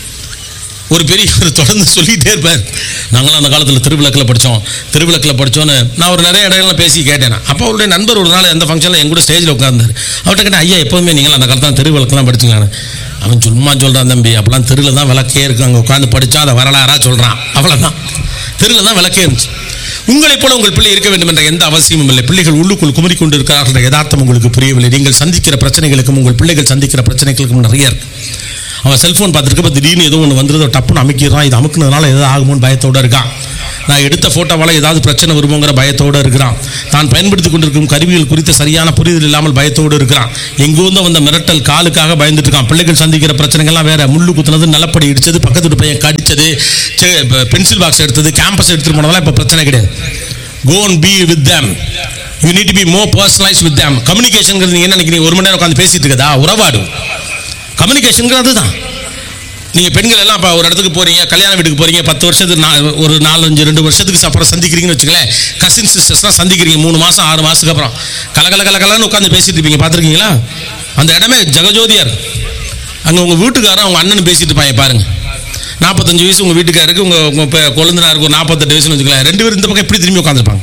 Speaker 8: ஒரு பெரியவர் தொடர்ந்து சொல்லிகிட்டே இருப்பார் நாங்களாம் அந்த காலத்தில் திருவிளக்கில் படித்தோம் திருவிளக்கில் படித்தோன்னு நான் ஒரு நிறைய இடங்கள்லாம் பேசி கேட்டேன் நான். அப்போ அவருடைய நண்பர் ஒரு நாள் எந்த ஃபங்க்ஷனில் என் கூட ஸ்டேஜில் உட்கார்ந்தார் அவர்கிட்ட கேட்டேன் ஐயா எப்போதுமே நீங்களும் அந்த காலத்தில் திருவிளக்கெல்லாம் படிச்சுங்களான்னு அவன் சும்மா சொல்கிறான் தம்பி அப்போலாம் தெருவில் தான் விளக்கே இருக்கு அங்கே உட்காந்து படித்தா அதை வரலாறாக சொல்கிறான் அவ்வளோதான் தெருவில் தான் விளக்கே இருந்துச்சு உங்களைப் போல உங்கள் பிள்ளை இருக்க வேண்டும் என்ற எந்த அவசியமும் இல்லை பிள்ளைகள் உள்ளுக்குள் குமரி கொண்டு இருக்கிறார்கள் என்ற யதார்த்தம் உங்களுக்கு புரியவில்லை நீங்கள் சந்திக்கிற பிரச்சனைகளுக்கும் உங்கள் பிள்ளைகள் சந்திக்கிற பிரச்சனைகளுக்கும் நிறைய இருக்கு அவன் செல்ஃபோன் பார்த்துருக்கப்ப திடீர்னு ஏதோ ஒன்று வந்துருதோ டப்புன்னு அமைக்கிறான் இது அமுக்குனதுனால ஏதோ ஆகுமோன்னு பயத்தோடு இருக்கான் நான் எடுத்த ஃபோட்டோவால் ஏதாவது பிரச்சனை வருமோங்கிற பயத்தோடு இருக்கிறான் தான் பயன்படுத்தி கொண்டிருக்கும் கருவிகள் குறித்த சரியான புரிதல் இல்லாமல் பயத்தோடு இருக்கிறான் எங்கேருந்தோ வந்த மிரட்டல் காலுக்காக பயந்துட்டு இருக்கான் பிள்ளைகள் சந்திக்கிற பிரச்சனைகள்லாம் வேற முள்ளு குத்துனது நிலப்படி இடிச்சது பக்கத்து வீட்டு பையன் கடிச்சது பென்சில் பாக்ஸ் எடுத்தது கேம்பஸ் எடுத்துட்டு போனதெல்லாம் இப்போ பிரச்சனை கிடையாது go and be with them you need be more personalise with them communication நீங்க என்ன நினைக்கிறீங்க ஒரு மணி நேரம் உட்காந்து பேசிட்டு இருக்கதா உறவாடு கம்யூனிகேஷனுங்கிறது தான் நீங்கள் பெண்கள் எல்லாம் இப்போ ஒரு இடத்துக்கு போறீங்க கல்யாண வீட்டுக்கு போறீங்க பத்து வருஷத்துக்கு நான் ஒரு நாலஞ்சு ரெண்டு வருஷத்துக்கு அப்புறம் சந்திக்கிறீங்கன்னு வச்சுக்கலேன் கசின் சிஸ்டர்ஸ்லாம் சந்திக்கிறீங்க மூணு மாதம் ஆறு மாதத்துக்கு அப்புறம் கலகல கலகலன்னு உட்காந்து பேசிட்டு இருப்பீங்க பார்த்துருக்கீங்களா அந்த இடமே ஜெகஜோதியார் அங்கே உங்கள் வீட்டுக்காரன் அவங்க அண்ணன் பேசிட்டு இருப்பாங்க பாருங்க நாற்பத்தஞ்சு வயசு உங்கள் வீட்டுக்காருக்கு உங்கள் உங்கள் இப்போ கொழுந்தனாருக்கு ஒரு நாற்பத்தெட்டு வயசுன்னு வச்சுக்கலாம் ரெண்டு பேரும் இந்த பக்கம் எப்படி திரும்பி உட்காந்துருப்பாங்க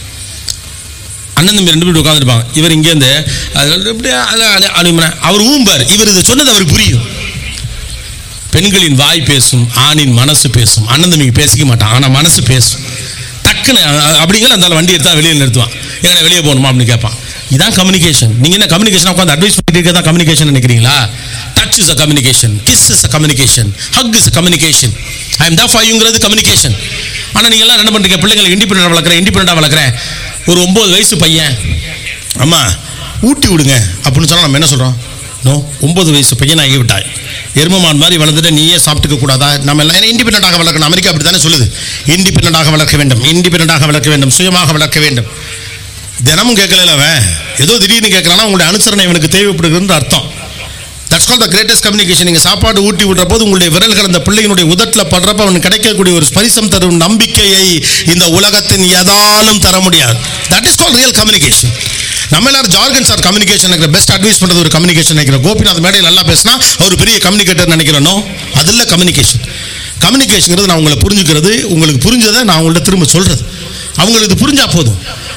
Speaker 8: அண்ணன் தம்பி ரெண்டு பேரும் உட்காந்துருப்பாங்க இவர் இங்கேருந்து அது இப்படி அது அது- அப்படி அவர் ஊம்பார் இவர் இதை சொன்னது அவருக்கு புரியும் பெண்களின் வாய் பேசும் ஆணின் மனசு பேசும் அண்ணன் தம்பிக்கு பேசிக்க மாட்டான் ஆனால் மனசு பேசும் டக்குன்னு அ- அப்படிங்கிற அந்த வண்டி எடுத்தா வெளியே நிறுத்துவான் எங்கே வெளியே போகணுமா அப்படின்னு கேட்பான் இதான் கம்யூனிகேஷன் நீங்க என்ன கம்யூனிகேஷன் உட்காந்து அட்வைஸ் பண்ணிட்டு இருக்கதான் கம்யூனிகேஷன் நினைக்கிறீங்களா touch is a communication kiss is a communication hug is a communication I am தான் ஃபாயுங்கிறது கம்யூனிகேஷன் ஆனால் நீங்க எல்லாம் என்ன பண்றீங்க பிள்ளைங்களை இண்டிபெண்டா வளர்க்குறேன் இண்டிபெண்டா வளர்க்குறேன் ஒரு ஒன்பது வயசு பையன் அம்மா ஊட்டி விடுங்க அப்படின்னு சொன்னா நம்ம என்ன சொல்றோம் நோ ஒன்பது வயசு பையன் ஆகி விட்டாய் எருமமான் மாதிரி வளர்ந்துட்டு நீயே சாப்பிட்டுக்க கூடாதா நம்ம எல்லாம் இண்டிபெண்டாக வளர்க்கணும் அமெரிக்கா அப்படி தானே சொல்லுது இண்டிபெண்டாக வளர்க்க வேண்டும் இண்டிபெண்டாக வளர்க்க வேண்டும் சுயமாக வளர்க்க வேண்டும் தினமும் கேட்கல அவன் ஏதோ திடீர்னு கேட்கறானா உங்களுடைய அனுசரணை இவனுக்கு தேவைப்படுகிறது அர்த்தம் that's call the greatest communication நீங்கள் சாப்பாடு ஊட்டி விடுற போது உங்களுடைய விரல்கள் அந்த பிள்ளையினுடைய உதட்டில் படுறப்ப அவனுக்கு கிடைக்கக்கூடிய ஒரு ஸ்பரிசம் தரும் நம்பிக்கையை இந்த உலகத்தின் எதாலும் தர முடியாது that is call real communication நம்ம எல்லாரும் ஜார்கன்ஸ் ஆர் கம்யூனிகேஷன் நினைக்கிற பெஸ்ட் அட்வைஸ் பண்ணுறது ஒரு கம்யூனிகேஷன் நினைக்கிறோம் கோபிநாத் மேடையில் நல்லா பேசினா அவர் பெரிய கம்யூனிகேட்டர் நினைக்கிறனோ அது இல்லை கம்யூனிகேஷன் கம்யூனிகேஷனுங்கிறது நான் உங்களை புரிஞ்சுக்கிறது உங்களுக்கு புரிஞ்சதை நான் உங்கள்ட்ட திரும்ப சொல்கிறது அவங்களுக்கு இது புரிஞ்சா போதும்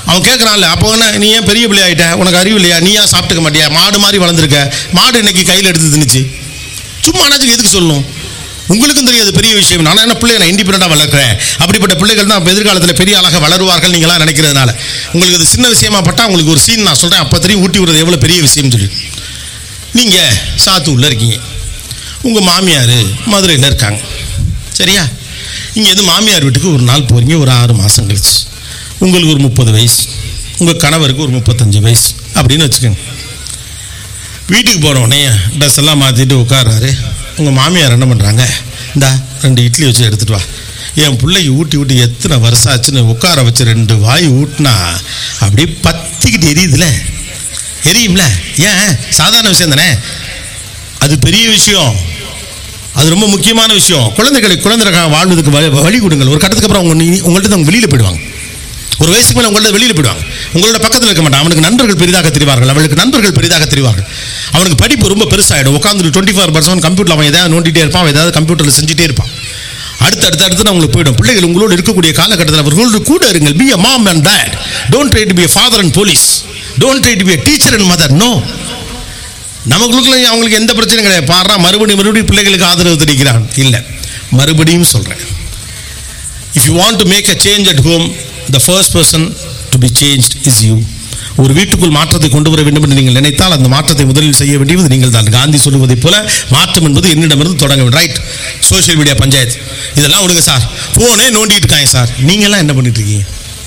Speaker 8: அவன் கேட்குறான்ல அப்போ என்ன நீ ஏன் பெரிய பிள்ளை ஆயிட்ட உனக்கு அறிவு இல்லையா நீ ஏன் சாப்பிட்டுக்க மாட்டியா மாடு மாதிரி வளர்ந்துருக்க மாடு இன்னைக்கு கையில் எடுத்து தின்னுச்சு சும்மா அண்ணாச்சுக்கு எதுக்கு சொல்லணும் உங்களுக்கும் தெரியாது பெரிய விஷயம் நான் என்ன பிள்ளைய நான் இண்டிபெண்டாக வளர்க்குறேன் அப்படிப்பட்ட பிள்ளைகள் தான் எதிர்காலத்தில் பெரிய ஆளாக வளருவார்கள் நீங்களாம் நினைக்கிறதுனால உங்களுக்கு இது சின்ன விஷயமா பட்டா உங்களுக்கு ஒரு சீன் நான் சொல்கிறேன் அப்போ தெரியும் ஊட்டி விடுறது எவ்வளோ பெரிய விஷயம்னு சொல்லி நீங்கள் சாத்தூரில் இருக்கீங்க உங்கள் மாமியார் மதுரையில் இருக்காங்க சரியா இங்கேருந்து மாமியார் வீட்டுக்கு ஒரு நாள் போகிறீங்க ஒரு ஆறு மாதம் கழிச்சு உங்களுக்கு ஒரு முப்பது வயசு உங்கள் கணவருக்கு ஒரு முப்பத்தஞ்சு வயசு அப்படின்னு வச்சுக்கோங்க வீட்டுக்கு போன உடனே ட்ரெஸ் எல்லாம் மாற்றிட்டு உட்கார்றாரு உங்கள் மாமியார் என்ன பண்ணுறாங்க இந்தா ரெண்டு இட்லி வச்சு எடுத்துட்டு வா என் பிள்ளைக்கு ஊட்டி ஊட்டி எத்தனை வருஷம் ஆச்சுன்னு உட்கார வச்சு ரெண்டு வாய் ஊட்டினா அப்படியே பத்திக்கிட்டு எரியுதுல எரியும்ல ஏன் சாதாரண விஷயம் தானே அது பெரிய விஷயம் அது ரொம்ப முக்கியமான விஷயம் குழந்தைகளை குழந்தைகளுக்காக வாழ்வதற்கு வழி வழி கொடுங்கள் ஒரு கட்டத்துக்கு அப்புறம் அவங்க நீ- உங்கள்ட்ட அவங்க வெளியில் போயிடுவாங்க ஒரு வயசுக்கு மேலே உங்கள்ட்ட வெளியில் போயிடுவாங்க உங்களோட பக்கத்தில் இருக்க மாட்டான் அவனுக்கு நண்பர்கள் பெரிதாக தெரிவார்கள் அவளுக்கு நண்பர்கள் பெரிதாக தெரிவார்கள் அவனுக்கு படிப்பு ரொம்ப பெருசாகிடும் உட்காந்து டுவெண்ட்டி ஃபோர் பர்சன்ட் கம்ப்யூட்டர் அவன் எதாவது நோண்டிட்டே இருப்பான் அவன் ஏதாவது கம்ப்யூட்டரில் செஞ்சுட்டே இருப்பான் அடுத்து அடுத்து அடுத்து அவங்களுக்கு போயிடும் பிள்ளைகள் உங்களோடு இருக்கக்கூடிய காலகட்டத்தில் அவர்களோடு கூட இருங்கள் be a mom and dad don't try to be a father and police don't try to be a teacher and mother no நமக்குள்ள அவங்களுக்கு எந்த பிரச்சனையும் கிடையாது பாடுறா மறுபடியும் மறுபடியும் பிள்ளைகளுக்கு ஆதரவு தெரிவிக்கிறான் இல்லை மறுபடியும் சொல்கிறேன் if you want to make a change at home the first person to be changed is you ஒரு வீட்டுக்குள் மாற்றத்தை கொண்டு வர வேண்டும் என்று நீங்கள் நினைத்தால் அந்த மாற்றத்தை முதலில் செய்ய வேண்டியது நீங்கள் தான் காந்தி சொல்லுவதைப் போல மாற்றம் என்பது என்னிடமிருந்து தொடங்க வேண்டும் ரைட் சோஷியல் மீடியா பஞ்சாயத்து இதெல்லாம் விடுங்க சார் ஃபோனே நோண்டிட்டு இருக்காங்க சார் நீங்கள்லாம் என்ன பண்ணிட்டு இருக்கீங்க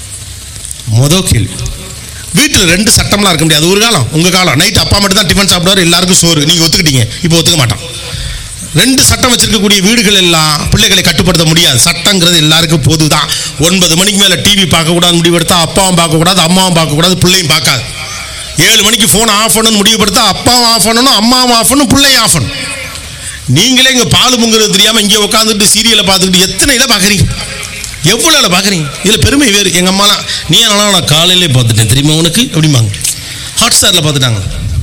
Speaker 8: மொதல் கேள்வி வீட்டில் ரெண்டு சட்டம்லாம் இருக்க முடியாது ஒரு காலம் உங்கள் காலம் நைட் அப்பா மட்டும் தான் டிஃபன் சாப்பிடுவார் எல்லாருக்கும் சோறு நீங்கள் ஒத்துக்கிட்டீங்க இப்போ ஒத்துக்க மாட்டான் ரெண்டு சட்டம் வச்சிருக்கக்கூடிய வீடுகள் எல்லாம் பிள்ளைகளை கட்டுப்படுத்த முடியாது சட்டங்கிறது எல்லாருக்கும் பொது தான் ஒன்பது மணிக்கு மேலே டிவி பார்க்கக்கூடாது முடிவெடுத்தா அப்பாவும் பார்க்கக்கூடாது அம்மாவும் பார்க்கக்கூடாது பிள்ளையும் பார்க்காது ஏழு மணிக்கு ஃபோன் ஆஃப் பண்ணணும்னு முடிவுபடுத்தா அப்பாவும் ஆஃப் பண்ணணும் அம்மாவும் ஆஃப் பண்ணணும் பிள்ளையும் ஆஃப் பண்ணணும் நீங்களே இங்கே பால் முங்குறது தெரியாமல் இங்கே உட்காந்துட்டு சீரியலை பார்த்துக்கிட்டு எத்தனை இதை பார்க்குறீங்க எவ்வளோ இதில் பார்க்குறீங்க இதில் பெருமை வேறு எங்கள் அம்மாலாம் நீ ஆனால் நான் காலையிலே பார்த்துட்டேன் தெரியுமா உனக்கு அப்படிம்பாங்க ஹாட் ஸ்டாரில் பார்த்துட்டாங்க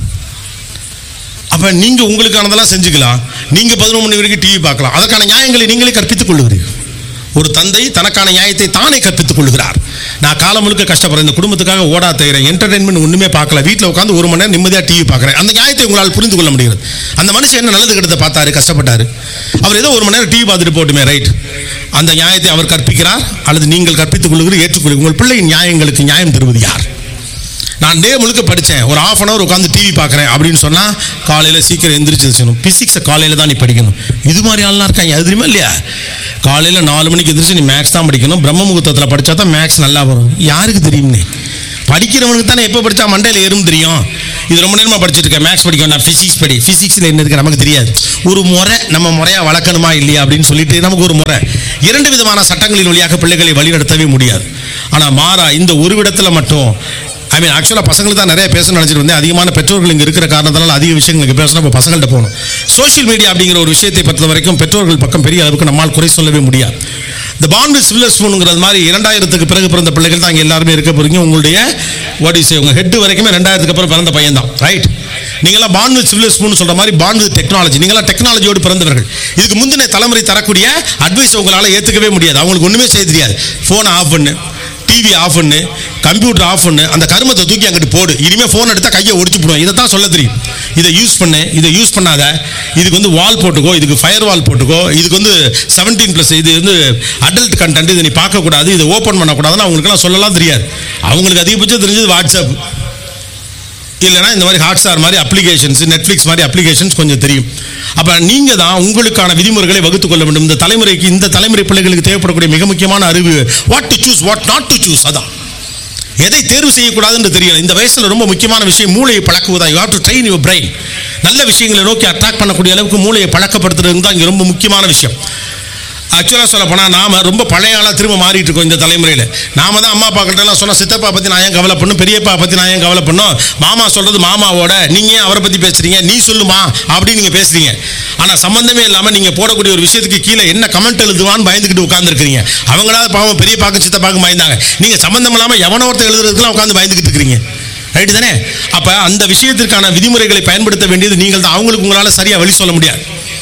Speaker 8: அப்போ நீங்கள் உங்களுக்கானதெல்லாம் செஞ்சுக்கலாம் நீங்கள் பதினொன்று மணி வரைக்கும் டிவி பார்க்கலாம் அதற்கான நியாயங்களை நீங்களே கற்பித்துக் கொள்ளுகிறீர்கள் ஒரு தந்தை தனக்கான நியாயத்தை தானே கற்பித்துக் கொள்கிறார் நான் காலம் முழுக்க கஷ்டப்படுறேன் இந்த குடும்பத்துக்காக ஓடா தேகிறேன் என்டர்டைன்மெண்ட் ஒன்றுமே பார்க்கல வீட்டில் உட்காந்து ஒரு மணி நேரம் நிம்மதியாக டிவி பார்க்குறேன் அந்த நியாயத்தை உங்களால் புரிந்து கொள்ள முடிகிறது அந்த மனுஷன் என்ன நல்லது கெட்டதை பார்த்தாரு கஷ்டப்பட்டாரு அவர் ஏதோ ஒரு மணி நேரம் டிவி பார்த்துட்டு போட்டுமே ரைட் அந்த நியாயத்தை அவர் கற்பிக்கிறார் அல்லது நீங்கள் கற்பித்துக் கொள்ளுகிற ஏற்றுக்கொள்ளுங்கள் உங்கள் பிள்ளையின் நியாயங்களுக்கு நியாயம் தருவது யார் நான் டே முழுக்க படித்தேன் ஒரு ஆஃப் அன் ஹவர் உட்காந்து டிவி பார்க்குறேன் அப்படின்னு சொன்னால் காலையில் சீக்கிரம் எந்திரிச்சு வச்சுக்கணும் பிசிக்ஸை காலையில் தான் நீ படிக்கணும் இது மாதிரி ஆள்லாம் இருக்காங்க அது தெரியுமா இல்லையா காலையில் நாலு மணிக்கு எந்திரிச்சு நீ மேக்ஸ் தான் படிக்கணும் பிரம்ம முகூர்த்தத்தில் படித்தா தான் மேக்ஸ் நல்லா வரும் யாருக்கு தெரியும்னே படிக்கிறவனுக்கு தானே எப்போ படித்தா மண்டையில் ஏறும் தெரியும் இது ரொம்ப நேரமாக படிச்சுட்டு இருக்கேன் மேக்ஸ் படிக்கணும் நான் ஃபிசிக்ஸ் படி ஃபிசிக்ஸில் என்ன இருக்கு நமக்கு தெரியாது ஒரு முறை நம்ம முறையாக வளர்க்கணுமா இல்லையா அப்படின்னு சொல்லிட்டு நமக்கு ஒரு முறை இரண்டு விதமான சட்டங்களின் வழியாக பிள்ளைகளை வழிநடத்தவே முடியாது ஆனால் மாறா இந்த ஒரு விடத்துல மட்டும் ஐ மீன் ஆக்சுவலாக பசங்களுக்கு தான் நிறைய பேசணும்னு நினச்சிட்டு வந்தேன் அதிகமான பெற்றோர்கள் இங்கே இருக்கிற காரணத்தினால அதிக விஷயங்களுக்கு பேசணும் இப்போ பசங்கள்ட்ட போகணும் சோஷியல் மீடியா அப்படிங்கிற ஒரு விஷயத்தை பொறுத்த வரைக்கும் பெற்றோர்கள் பக்கம் பெரிய அளவுக்கு நம்மால் குறை சொல்லவே முடியாது இந்த பாண்டு சிவிலர் ஸ்பூனுங்கிறது மாதிரி இரண்டாயிரத்துக்கு பிறகு பிறந்த பிள்ளைகள் தான் இங்கே எல்லாருமே இருக்க போறீங்க உங்களுடைய வாட் இஸ் உங்கள் ஹெட் வரைக்குமே ரெண்டாயிரத்துக்கு அப்புறம் பிறந்த பையன் தான் ரைட் நீங்களாம் பாண்ட் வித் சிவிலர் ஸ்பூன் சொல்ற மாதிரி பாண்ட் வித் டெக்னாலஜி நீங்களாம் டெக்னாலஜியோடு பிறந்தவர்கள் இதுக்கு முந்தின தலைமுறை தரக்கூடிய அட்வைஸ் உங்களால் ஏற்றுக்கவே முடியாது அவங்களுக்கு ஒன்றுமே செய்ய தெரியாது ஃபோனை ஆஃப் பண்ணு டிவி ஆஃப் பண்ணு கம்ப்யூட்டர் ஆஃப் பண்ணு அந்த கருமத்தை தூக்கி அங்கிட்டு போடு இனிமேல் ஃபோன் எடுத்தா கையை ஒடிச்சு போடுவோம் இதை தான் சொல்ல தெரியும் இதை யூஸ் பண்ணு இதை யூஸ் பண்ணாத இதுக்கு வந்து வால் போட்டுக்கோ இதுக்கு ஃபயர் வால் போட்டுக்கோ இதுக்கு வந்து செவன்டீன் ப்ளஸ் இது வந்து அடல்ட் கண்டென்ட் இதை நீ பார்க்கக்கூடாது இதை ஓப்பன் பண்ணக்கூடாதுன்னு அவங்களுக்குலாம் சொல்லலாம் தெரியாது அவங்களுக்கு அதிகபட்சம் தெரிஞ்சது வாட்ஸ்அப் இல்லைனா இந்த மாதிரி ஹாட்ஸ்டார் மாதிரி அப்ளிகேஷன்ஸ் நெட்ஃப்ளிக்ஸ் மாதிரி அப்ளிகேஷன்ஸ் கொஞ்சம் தெரியும் அப்போ நீங்கள் தான் உங்களுக்கான விதிமுறைகளை வகுத்துக் கொள்ள வேண்டும் இந்த தலைமுறைக்கு இந்த தலைமுறை பிள்ளைகளுக்கு தேவைப்படக்கூடிய மிக முக்கியமான அறிவு what to choose what not to choose அதான் எதை தேர்வு செய்யக்கூடாதுன்னு தெரியல இந்த வயசுல ரொம்ப முக்கியமான விஷயம் மூளையை பழக்குவதா you have to train your brain நல்ல விஷயங்களை நோக்கி அட்ராக்ட் பண்ணக்கூடிய அளவுக்கு மூளையை பழக்கப்படுத்துறது தான் இங்கே ரொம்ப முக்கியமான விஷயம் ஆக்சுவலாக சொல்ல போனால் நாம ரொம்ப பழைய ஆளாக திரும்ப மாறிட்டு இருக்கோம் இந்த தலைமுறையில் நாம தான் அம்மா அப்பாக்கிட்ட எல்லாம் சொன்னால் சித்தப்பா பற்றி நான் ஏன் கவலை பண்ணும் பெரியப்பா பற்றி நான் ஏன் கவலை பண்ணும் மாமா சொல்கிறது மாமாவோட நீங்கள் ஏன் அவரை பற்றி பேசுகிறீங்க நீ சொல்லுமா அப்படின்னு நீங்கள் பேசுறீங்க ஆனால் சம்மந்தமே இல்லாமல் நீங்கள் போடக்கூடிய ஒரு விஷயத்துக்கு கீழே என்ன கமெண்ட் எழுதுவான்னு பயந்துக்கிட்டு உட்காந்துருக்கிறீங்க அவங்களாவது பாவம் பெரிய பாக்கு சித்தப்பாக்கு பயந்தாங்க நீங்கள் சம்மந்தம் இல்லாமல் எவனோ ஒருத்தர் எழுதுறதுக்குலாம் உட்காந்து பயந்துக்கிட்டு இருக்கிறீங்க ரைட்டு தானே அப்போ அந்த விஷயத்திற்கான விதிமுறைகளை பயன்படுத்த வேண்டியது நீங்கள் தான் அவங்களுக்கு உங்களால் சரியாக வழி சொல்ல முடியாது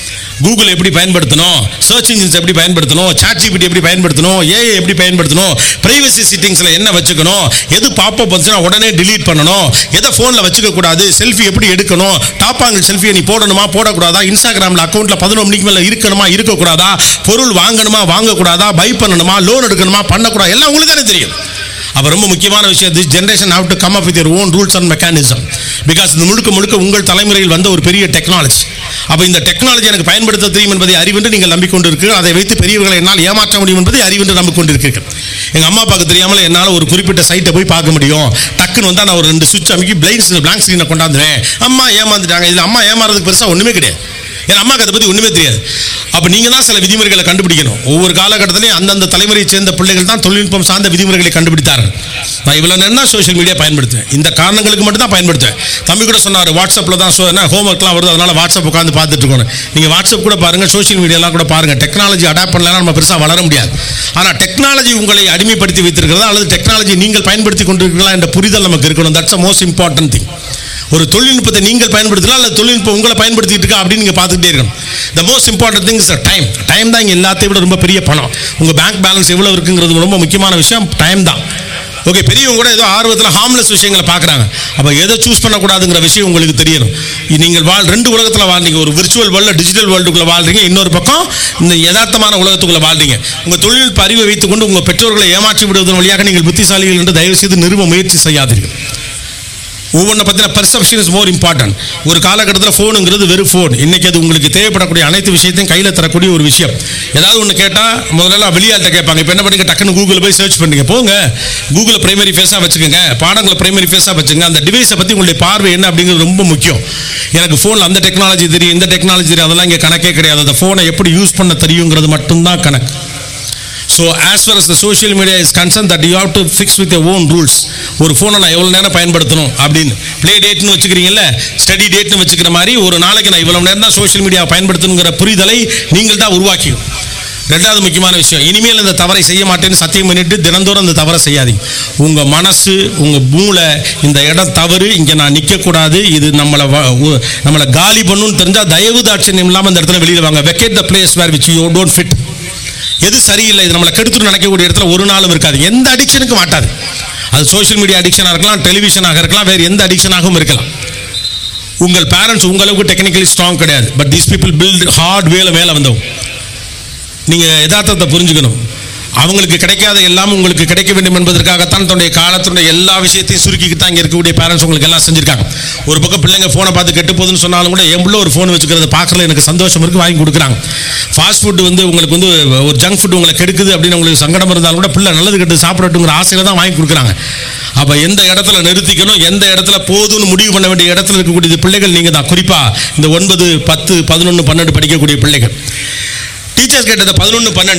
Speaker 8: கூகுள் எப்படி பயன்படுத்தணும் சர்ச் இன்ஜின்ஸ் எப்படி பயன்படுத்தணும் சாட் ஜிபிடி எப்படி பயன்படுத்தணும் ஏஐ எப்படி பயன்படுத்தணும் பிரைவசி செட்டிங்ஸில் என்ன வச்சுக்கணும் எது பாப்பப் வந்துச்சுன்னா உடனே delete பண்ணணும் எதை ஃபோனில் வச்சுக்க கூடாது செல்ஃபி எப்படி எடுக்கணும் டாப் ஆங்கிள் செல்ஃபியை நீ போடணுமா போடக்கூடாதா இன்ஸ்டாகிராமில் அக்கௌண்ட்டில் பதினொரு மணிக்கு மேலே இருக்கணுமா இருக்கக்கூடாதா பொருள் வாங்கணுமா வாங்கக்கூடாதா பை பண்ணணுமா லோன் எடுக்கணுமா பண்ணக்கூடாது எல்லாம் உங்களுக்கு தானே தெரியும் அப்போ ரொம்ப முக்கியமான விஷயம் this generation how to come up with own rules and mechanism because இது முழுக்க முழுக்க உங்கள் தலைமுறையில் வந்த ஒரு பெரிய டெக்னாலஜி அப்போ இந்த டெக்னாலஜி எனக்கு பயன்படுத்த தெரியும் என்பதை அறிவென்று நீங்கள் நம்பிக்கொண்டிருக்கிறீர்கள் அதை வைத்து பெரியவர்களை என்னால் ஏமாற்ற முடியும் என்பதை அறிவென்று நம்பிக்கொண்டிருக்கிறீர்கள் எங்கள் அம்மா அப்பாவுக்கு தெரியாமல் என்னால் ஒரு குறிப்பிட்ட சைட்டை போய் பார்க்க முடியும் டக்குன்னு வந்தால் நான் ஒரு ரெண்டு சுவிட்ச் அமைக்கி பிளைண்ட் பிளாங்க் ஸ்க்ரீனை கொண்டாந்துவேன் அம்மா ஏமாந்துட்டாங்க இதில் அம்மா ஏமாறதுக்கு பெருசாக ஒன்றுமே கிடையாது என் அம்மாக்கு அதை பற்றி ஒன்றுமே தெரியாது அப்போ நீங்கள் தான் சில விதிமுறைகளை கண்டுபிடிக்கணும் ஒவ்வொரு காலகட்டத்திலையும் அந்தந்த தலைமுறையை சேர்ந்த பிள்ளைகள் தான் தொழில்நுட்பம் சார்ந்த விதிமுறைகளை கண்டுபிடித்தார்கள் நான் இவ்வளோ நேரம் சோஷியல் மீடியா பயன்படுத்துவேன் இந்த காரணங்களுக்கு மட்டும் தான் பயன்படுத்துவேன் தம்பி கூட சொன்னார் வாட்ஸ்அப்பில் தான் ஸோ என்ன ஹோம்ஒர்க்லாம் வருது அதனால வாட்ஸ்அப் உட்காந்து பார்த்துட்டு இருக்கணும் நீங்கள் வாட்ஸ்அப் கூட பாருங்கள் சோஷியல் மீடியாலாம் கூட பாருங்கள் டெக்னாலஜி அடாப்ட் பண்ணலாம் நம்ம பெருசாக வளர முடியாது ஆனால் டெக்னாலஜி உங்களை அடிமைப்படுத்தி வைத்திருக்கிறதா அல்லது டெக்னாலஜி நீங்கள் பயன்படுத்தி கொண்டிருக்கிறீர்களா என்ற புரிதல் நமக்கு இருக்கணும் that's a most important thing ஒரு தொழில்நுட்பத்தை நீங்கள் பயன்படுத்தலாம் அல்லது தொழில்நுட்பம் உங்களை பயன்படுத்திட்டு இருக்கா அப்படின்னு நீங்கள் பார்த்துக்கிட்டே இருக்கணும் the most important thing is time time தான் இங்கே எல்லாத்தையும் விட ரொம்ப பெரிய பணம் உங்கள் பேங்க் பேலன்ஸ் எவ்வளோ இருக்குங்கிறது ரொம்ப முக்கியமான விஷயம் டைம் தான் ஓகே பெரியவங்க கூட ஏதோ ஆர்வத்தில் ஹார்ம்லெஸ் விஷயங்களை பார்க்குறாங்க அப்போ எதை சூஸ் பண்ணக்கூடாதுங்கிற விஷயம் உங்களுக்கு தெரியணும் இ- நீங்கள் வாழ் ரெண்டு உலகத்தில் வாழ்றீங்க ஒரு விர்ச்சுவல் வேர்ல்டு டிஜிட்டல் வேர்ல்டுக்குள்ளே வாழ்றீங்க இன்னொரு பக்கம் இந்த யதார்த்தமான உலகத்துக்குள்ளே வாழ்றீங்க உங்கள் தொழில்நுட்ப அறிவை வைத்துக்கொண்டு உங்கள் பெற்றோர்களை ஏமாற்றி விடுவதன் வழியாக நீங்கள் புத்திசாலிகள் என்று தயவு செய்து நிறுவ முயற்சி செய்யாதீர்கள் ஒவ்வொன்றை பற்றின பெர்செப்ஷன் இஸ் மோர் இம்பார்ட்டன்ட் ஒரு காலகட்டத்தில் ஃபோனுங்கிறது வெறும் ஃபோன் இன்னைக்கு அது உங்களுக்கு தேவைப்படக்கூடிய அனைத்து விஷயத்தையும் கையில் தரக்கூடிய ஒரு விஷயம் ஏதாவது ஒன்று கேட்டால் முதல்ல வெளியாள்கிட்ட கேட்பாங்க இப்போ என்ன பண்ணுங்க டக்குன்னு கூகுளில் போய் சர்ச் பண்ணுங்க போங்க கூகுளை பிரைமரி ஃபேஸாக வச்சுக்கோங்க பாடங்களை பிரைமரி ஃபேஸாக வச்சுங்க அந்த டிவைஸை பற்றி உங்களுடைய பார்வை என்ன அப்படிங்கிறது ரொம்ப முக்கியம் எனக்கு ஃபோனில் அந்த டெக்னாலஜி தெரியும் இந்த டெக்னாலஜி தெரியும் அதெல்லாம் இங்கே கணக்கே கிடையாது அந்த ஃபோனை எப்படி யூஸ் பண்ண தெரியுங்கிறது மட்டும்தான் கணக்கு so as far as the social media is concerned that you have to fix with your own rules ஒரு ஃபோனை நான் எவ்வளோ நேரம் பயன்படுத்தணும் அப்படின்னு ப்ளே டேட்னு வச்சுக்கிறீங்கல்ல ஸ்டடி டேட்னு வச்சுக்கிற மாதிரி ஒரு நாளைக்கு நான் இவ்வளோ நேரம் தான் சோஷியல் மீடியா பயன்படுத்தணுங்கிற புரிதலை நீங்கள் தான் உருவாக்கிக்கணும் ரெண்டாவது முக்கியமான விஷயம் இனிமேல் இந்த தவறை செய்ய மாட்டேன்னு சத்தியம் பண்ணிட்டு தினந்தோறும் அந்த தவறை செய்யாதீங்க உங்கள் மனசு உங்கள் மூளை இந்த இடம் தவறு இங்கே நான் நிற்கக்கூடாது இது நம்மளை வ- உ- நம்மளை காலி பண்ணுன்னு தெரிஞ்சால் தயவு தாட்சியம் இல்லாமல் இந்த இடத்துல வெளியில் வாங்க vacate the place where which you don't fit எது சரியில்லை இது நம்மளை கெடுத்துட்டு நினைக்கக்கூடிய இடத்துல ஒரு நாளும் இருக்காது எந்த அடிக்ஷனுக்கும் மாட்டாது அது சோஷியல் மீடியா அடிக்ஷனாக இருக்கலாம் டெலிவிஷனாக இருக்கலாம் வேறு எந்த அடிக்ஷனாகவும் இருக்கலாம் உங்கள் பேரண்ட்ஸ் உங்களுக்கு டெக்னிக்கலி ஸ்ட்ராங் கிடையாது but these people build hard வேல மேலே வந்தவங்க நீங்கள் யதார்த்தத்தை புரிஞ்சுக்கணும் அவங்களுக்கு கிடைக்காத எல்லாம் உங்களுக்கு கிடைக்க வேண்டும் என்பதற்காகத்தான் தன்னுடைய காலத்தினுடைய எல்லா விஷயத்தையும் சுருக்கிக்கிட்டு தான் இங்கே இருக்கக்கூடிய பேரண்ட்ஸ் உங்களுக்கு எல்லாம் செஞ்சிருக்காங்க ஒரு பக்கம் பிள்ளைங்க ஃபோனை பார்த்து கெட்டு போகுதுன்னு சொன்னாலும் கூட என் பிள்ளை ஒரு ஃபோன் வச்சுக்கிறத பார்க்கறதுல எனக்கு சந்தோஷம் இருக்கு வாங்கி கொடுக்குறாங்க ஃபாஸ்ட் ஃபுட் வந்து உங்களுக்கு வந்து ஒரு ஜங்க் ஃபுட் உங்களை கெடுக்குது அப்படின்னு உங்களுக்கு சங்கடம் இருந்தாலும் கூட பிள்ளை நல்லது கெட்டு சாப்பிடட்டுங்கிற ஆசையில தான் வாங்கி கொடுக்குறாங்க அப்போ எந்த இடத்துல நிறுத்திக்கணும் எந்த இடத்துல போதும்னு முடிவு பண்ண வேண்டிய இடத்துல இருக்கக்கூடிய பிள்ளைகள் நீங்கள் தான் குறிப்பாக இந்த ஒன்பது பத்து பதினொன்று பன்னெண்டு படிக்கக்கூடிய பிள்ளைகள் டீச்சர்ஸ் கேட்டதை பதினொன்று பன்னெண்டு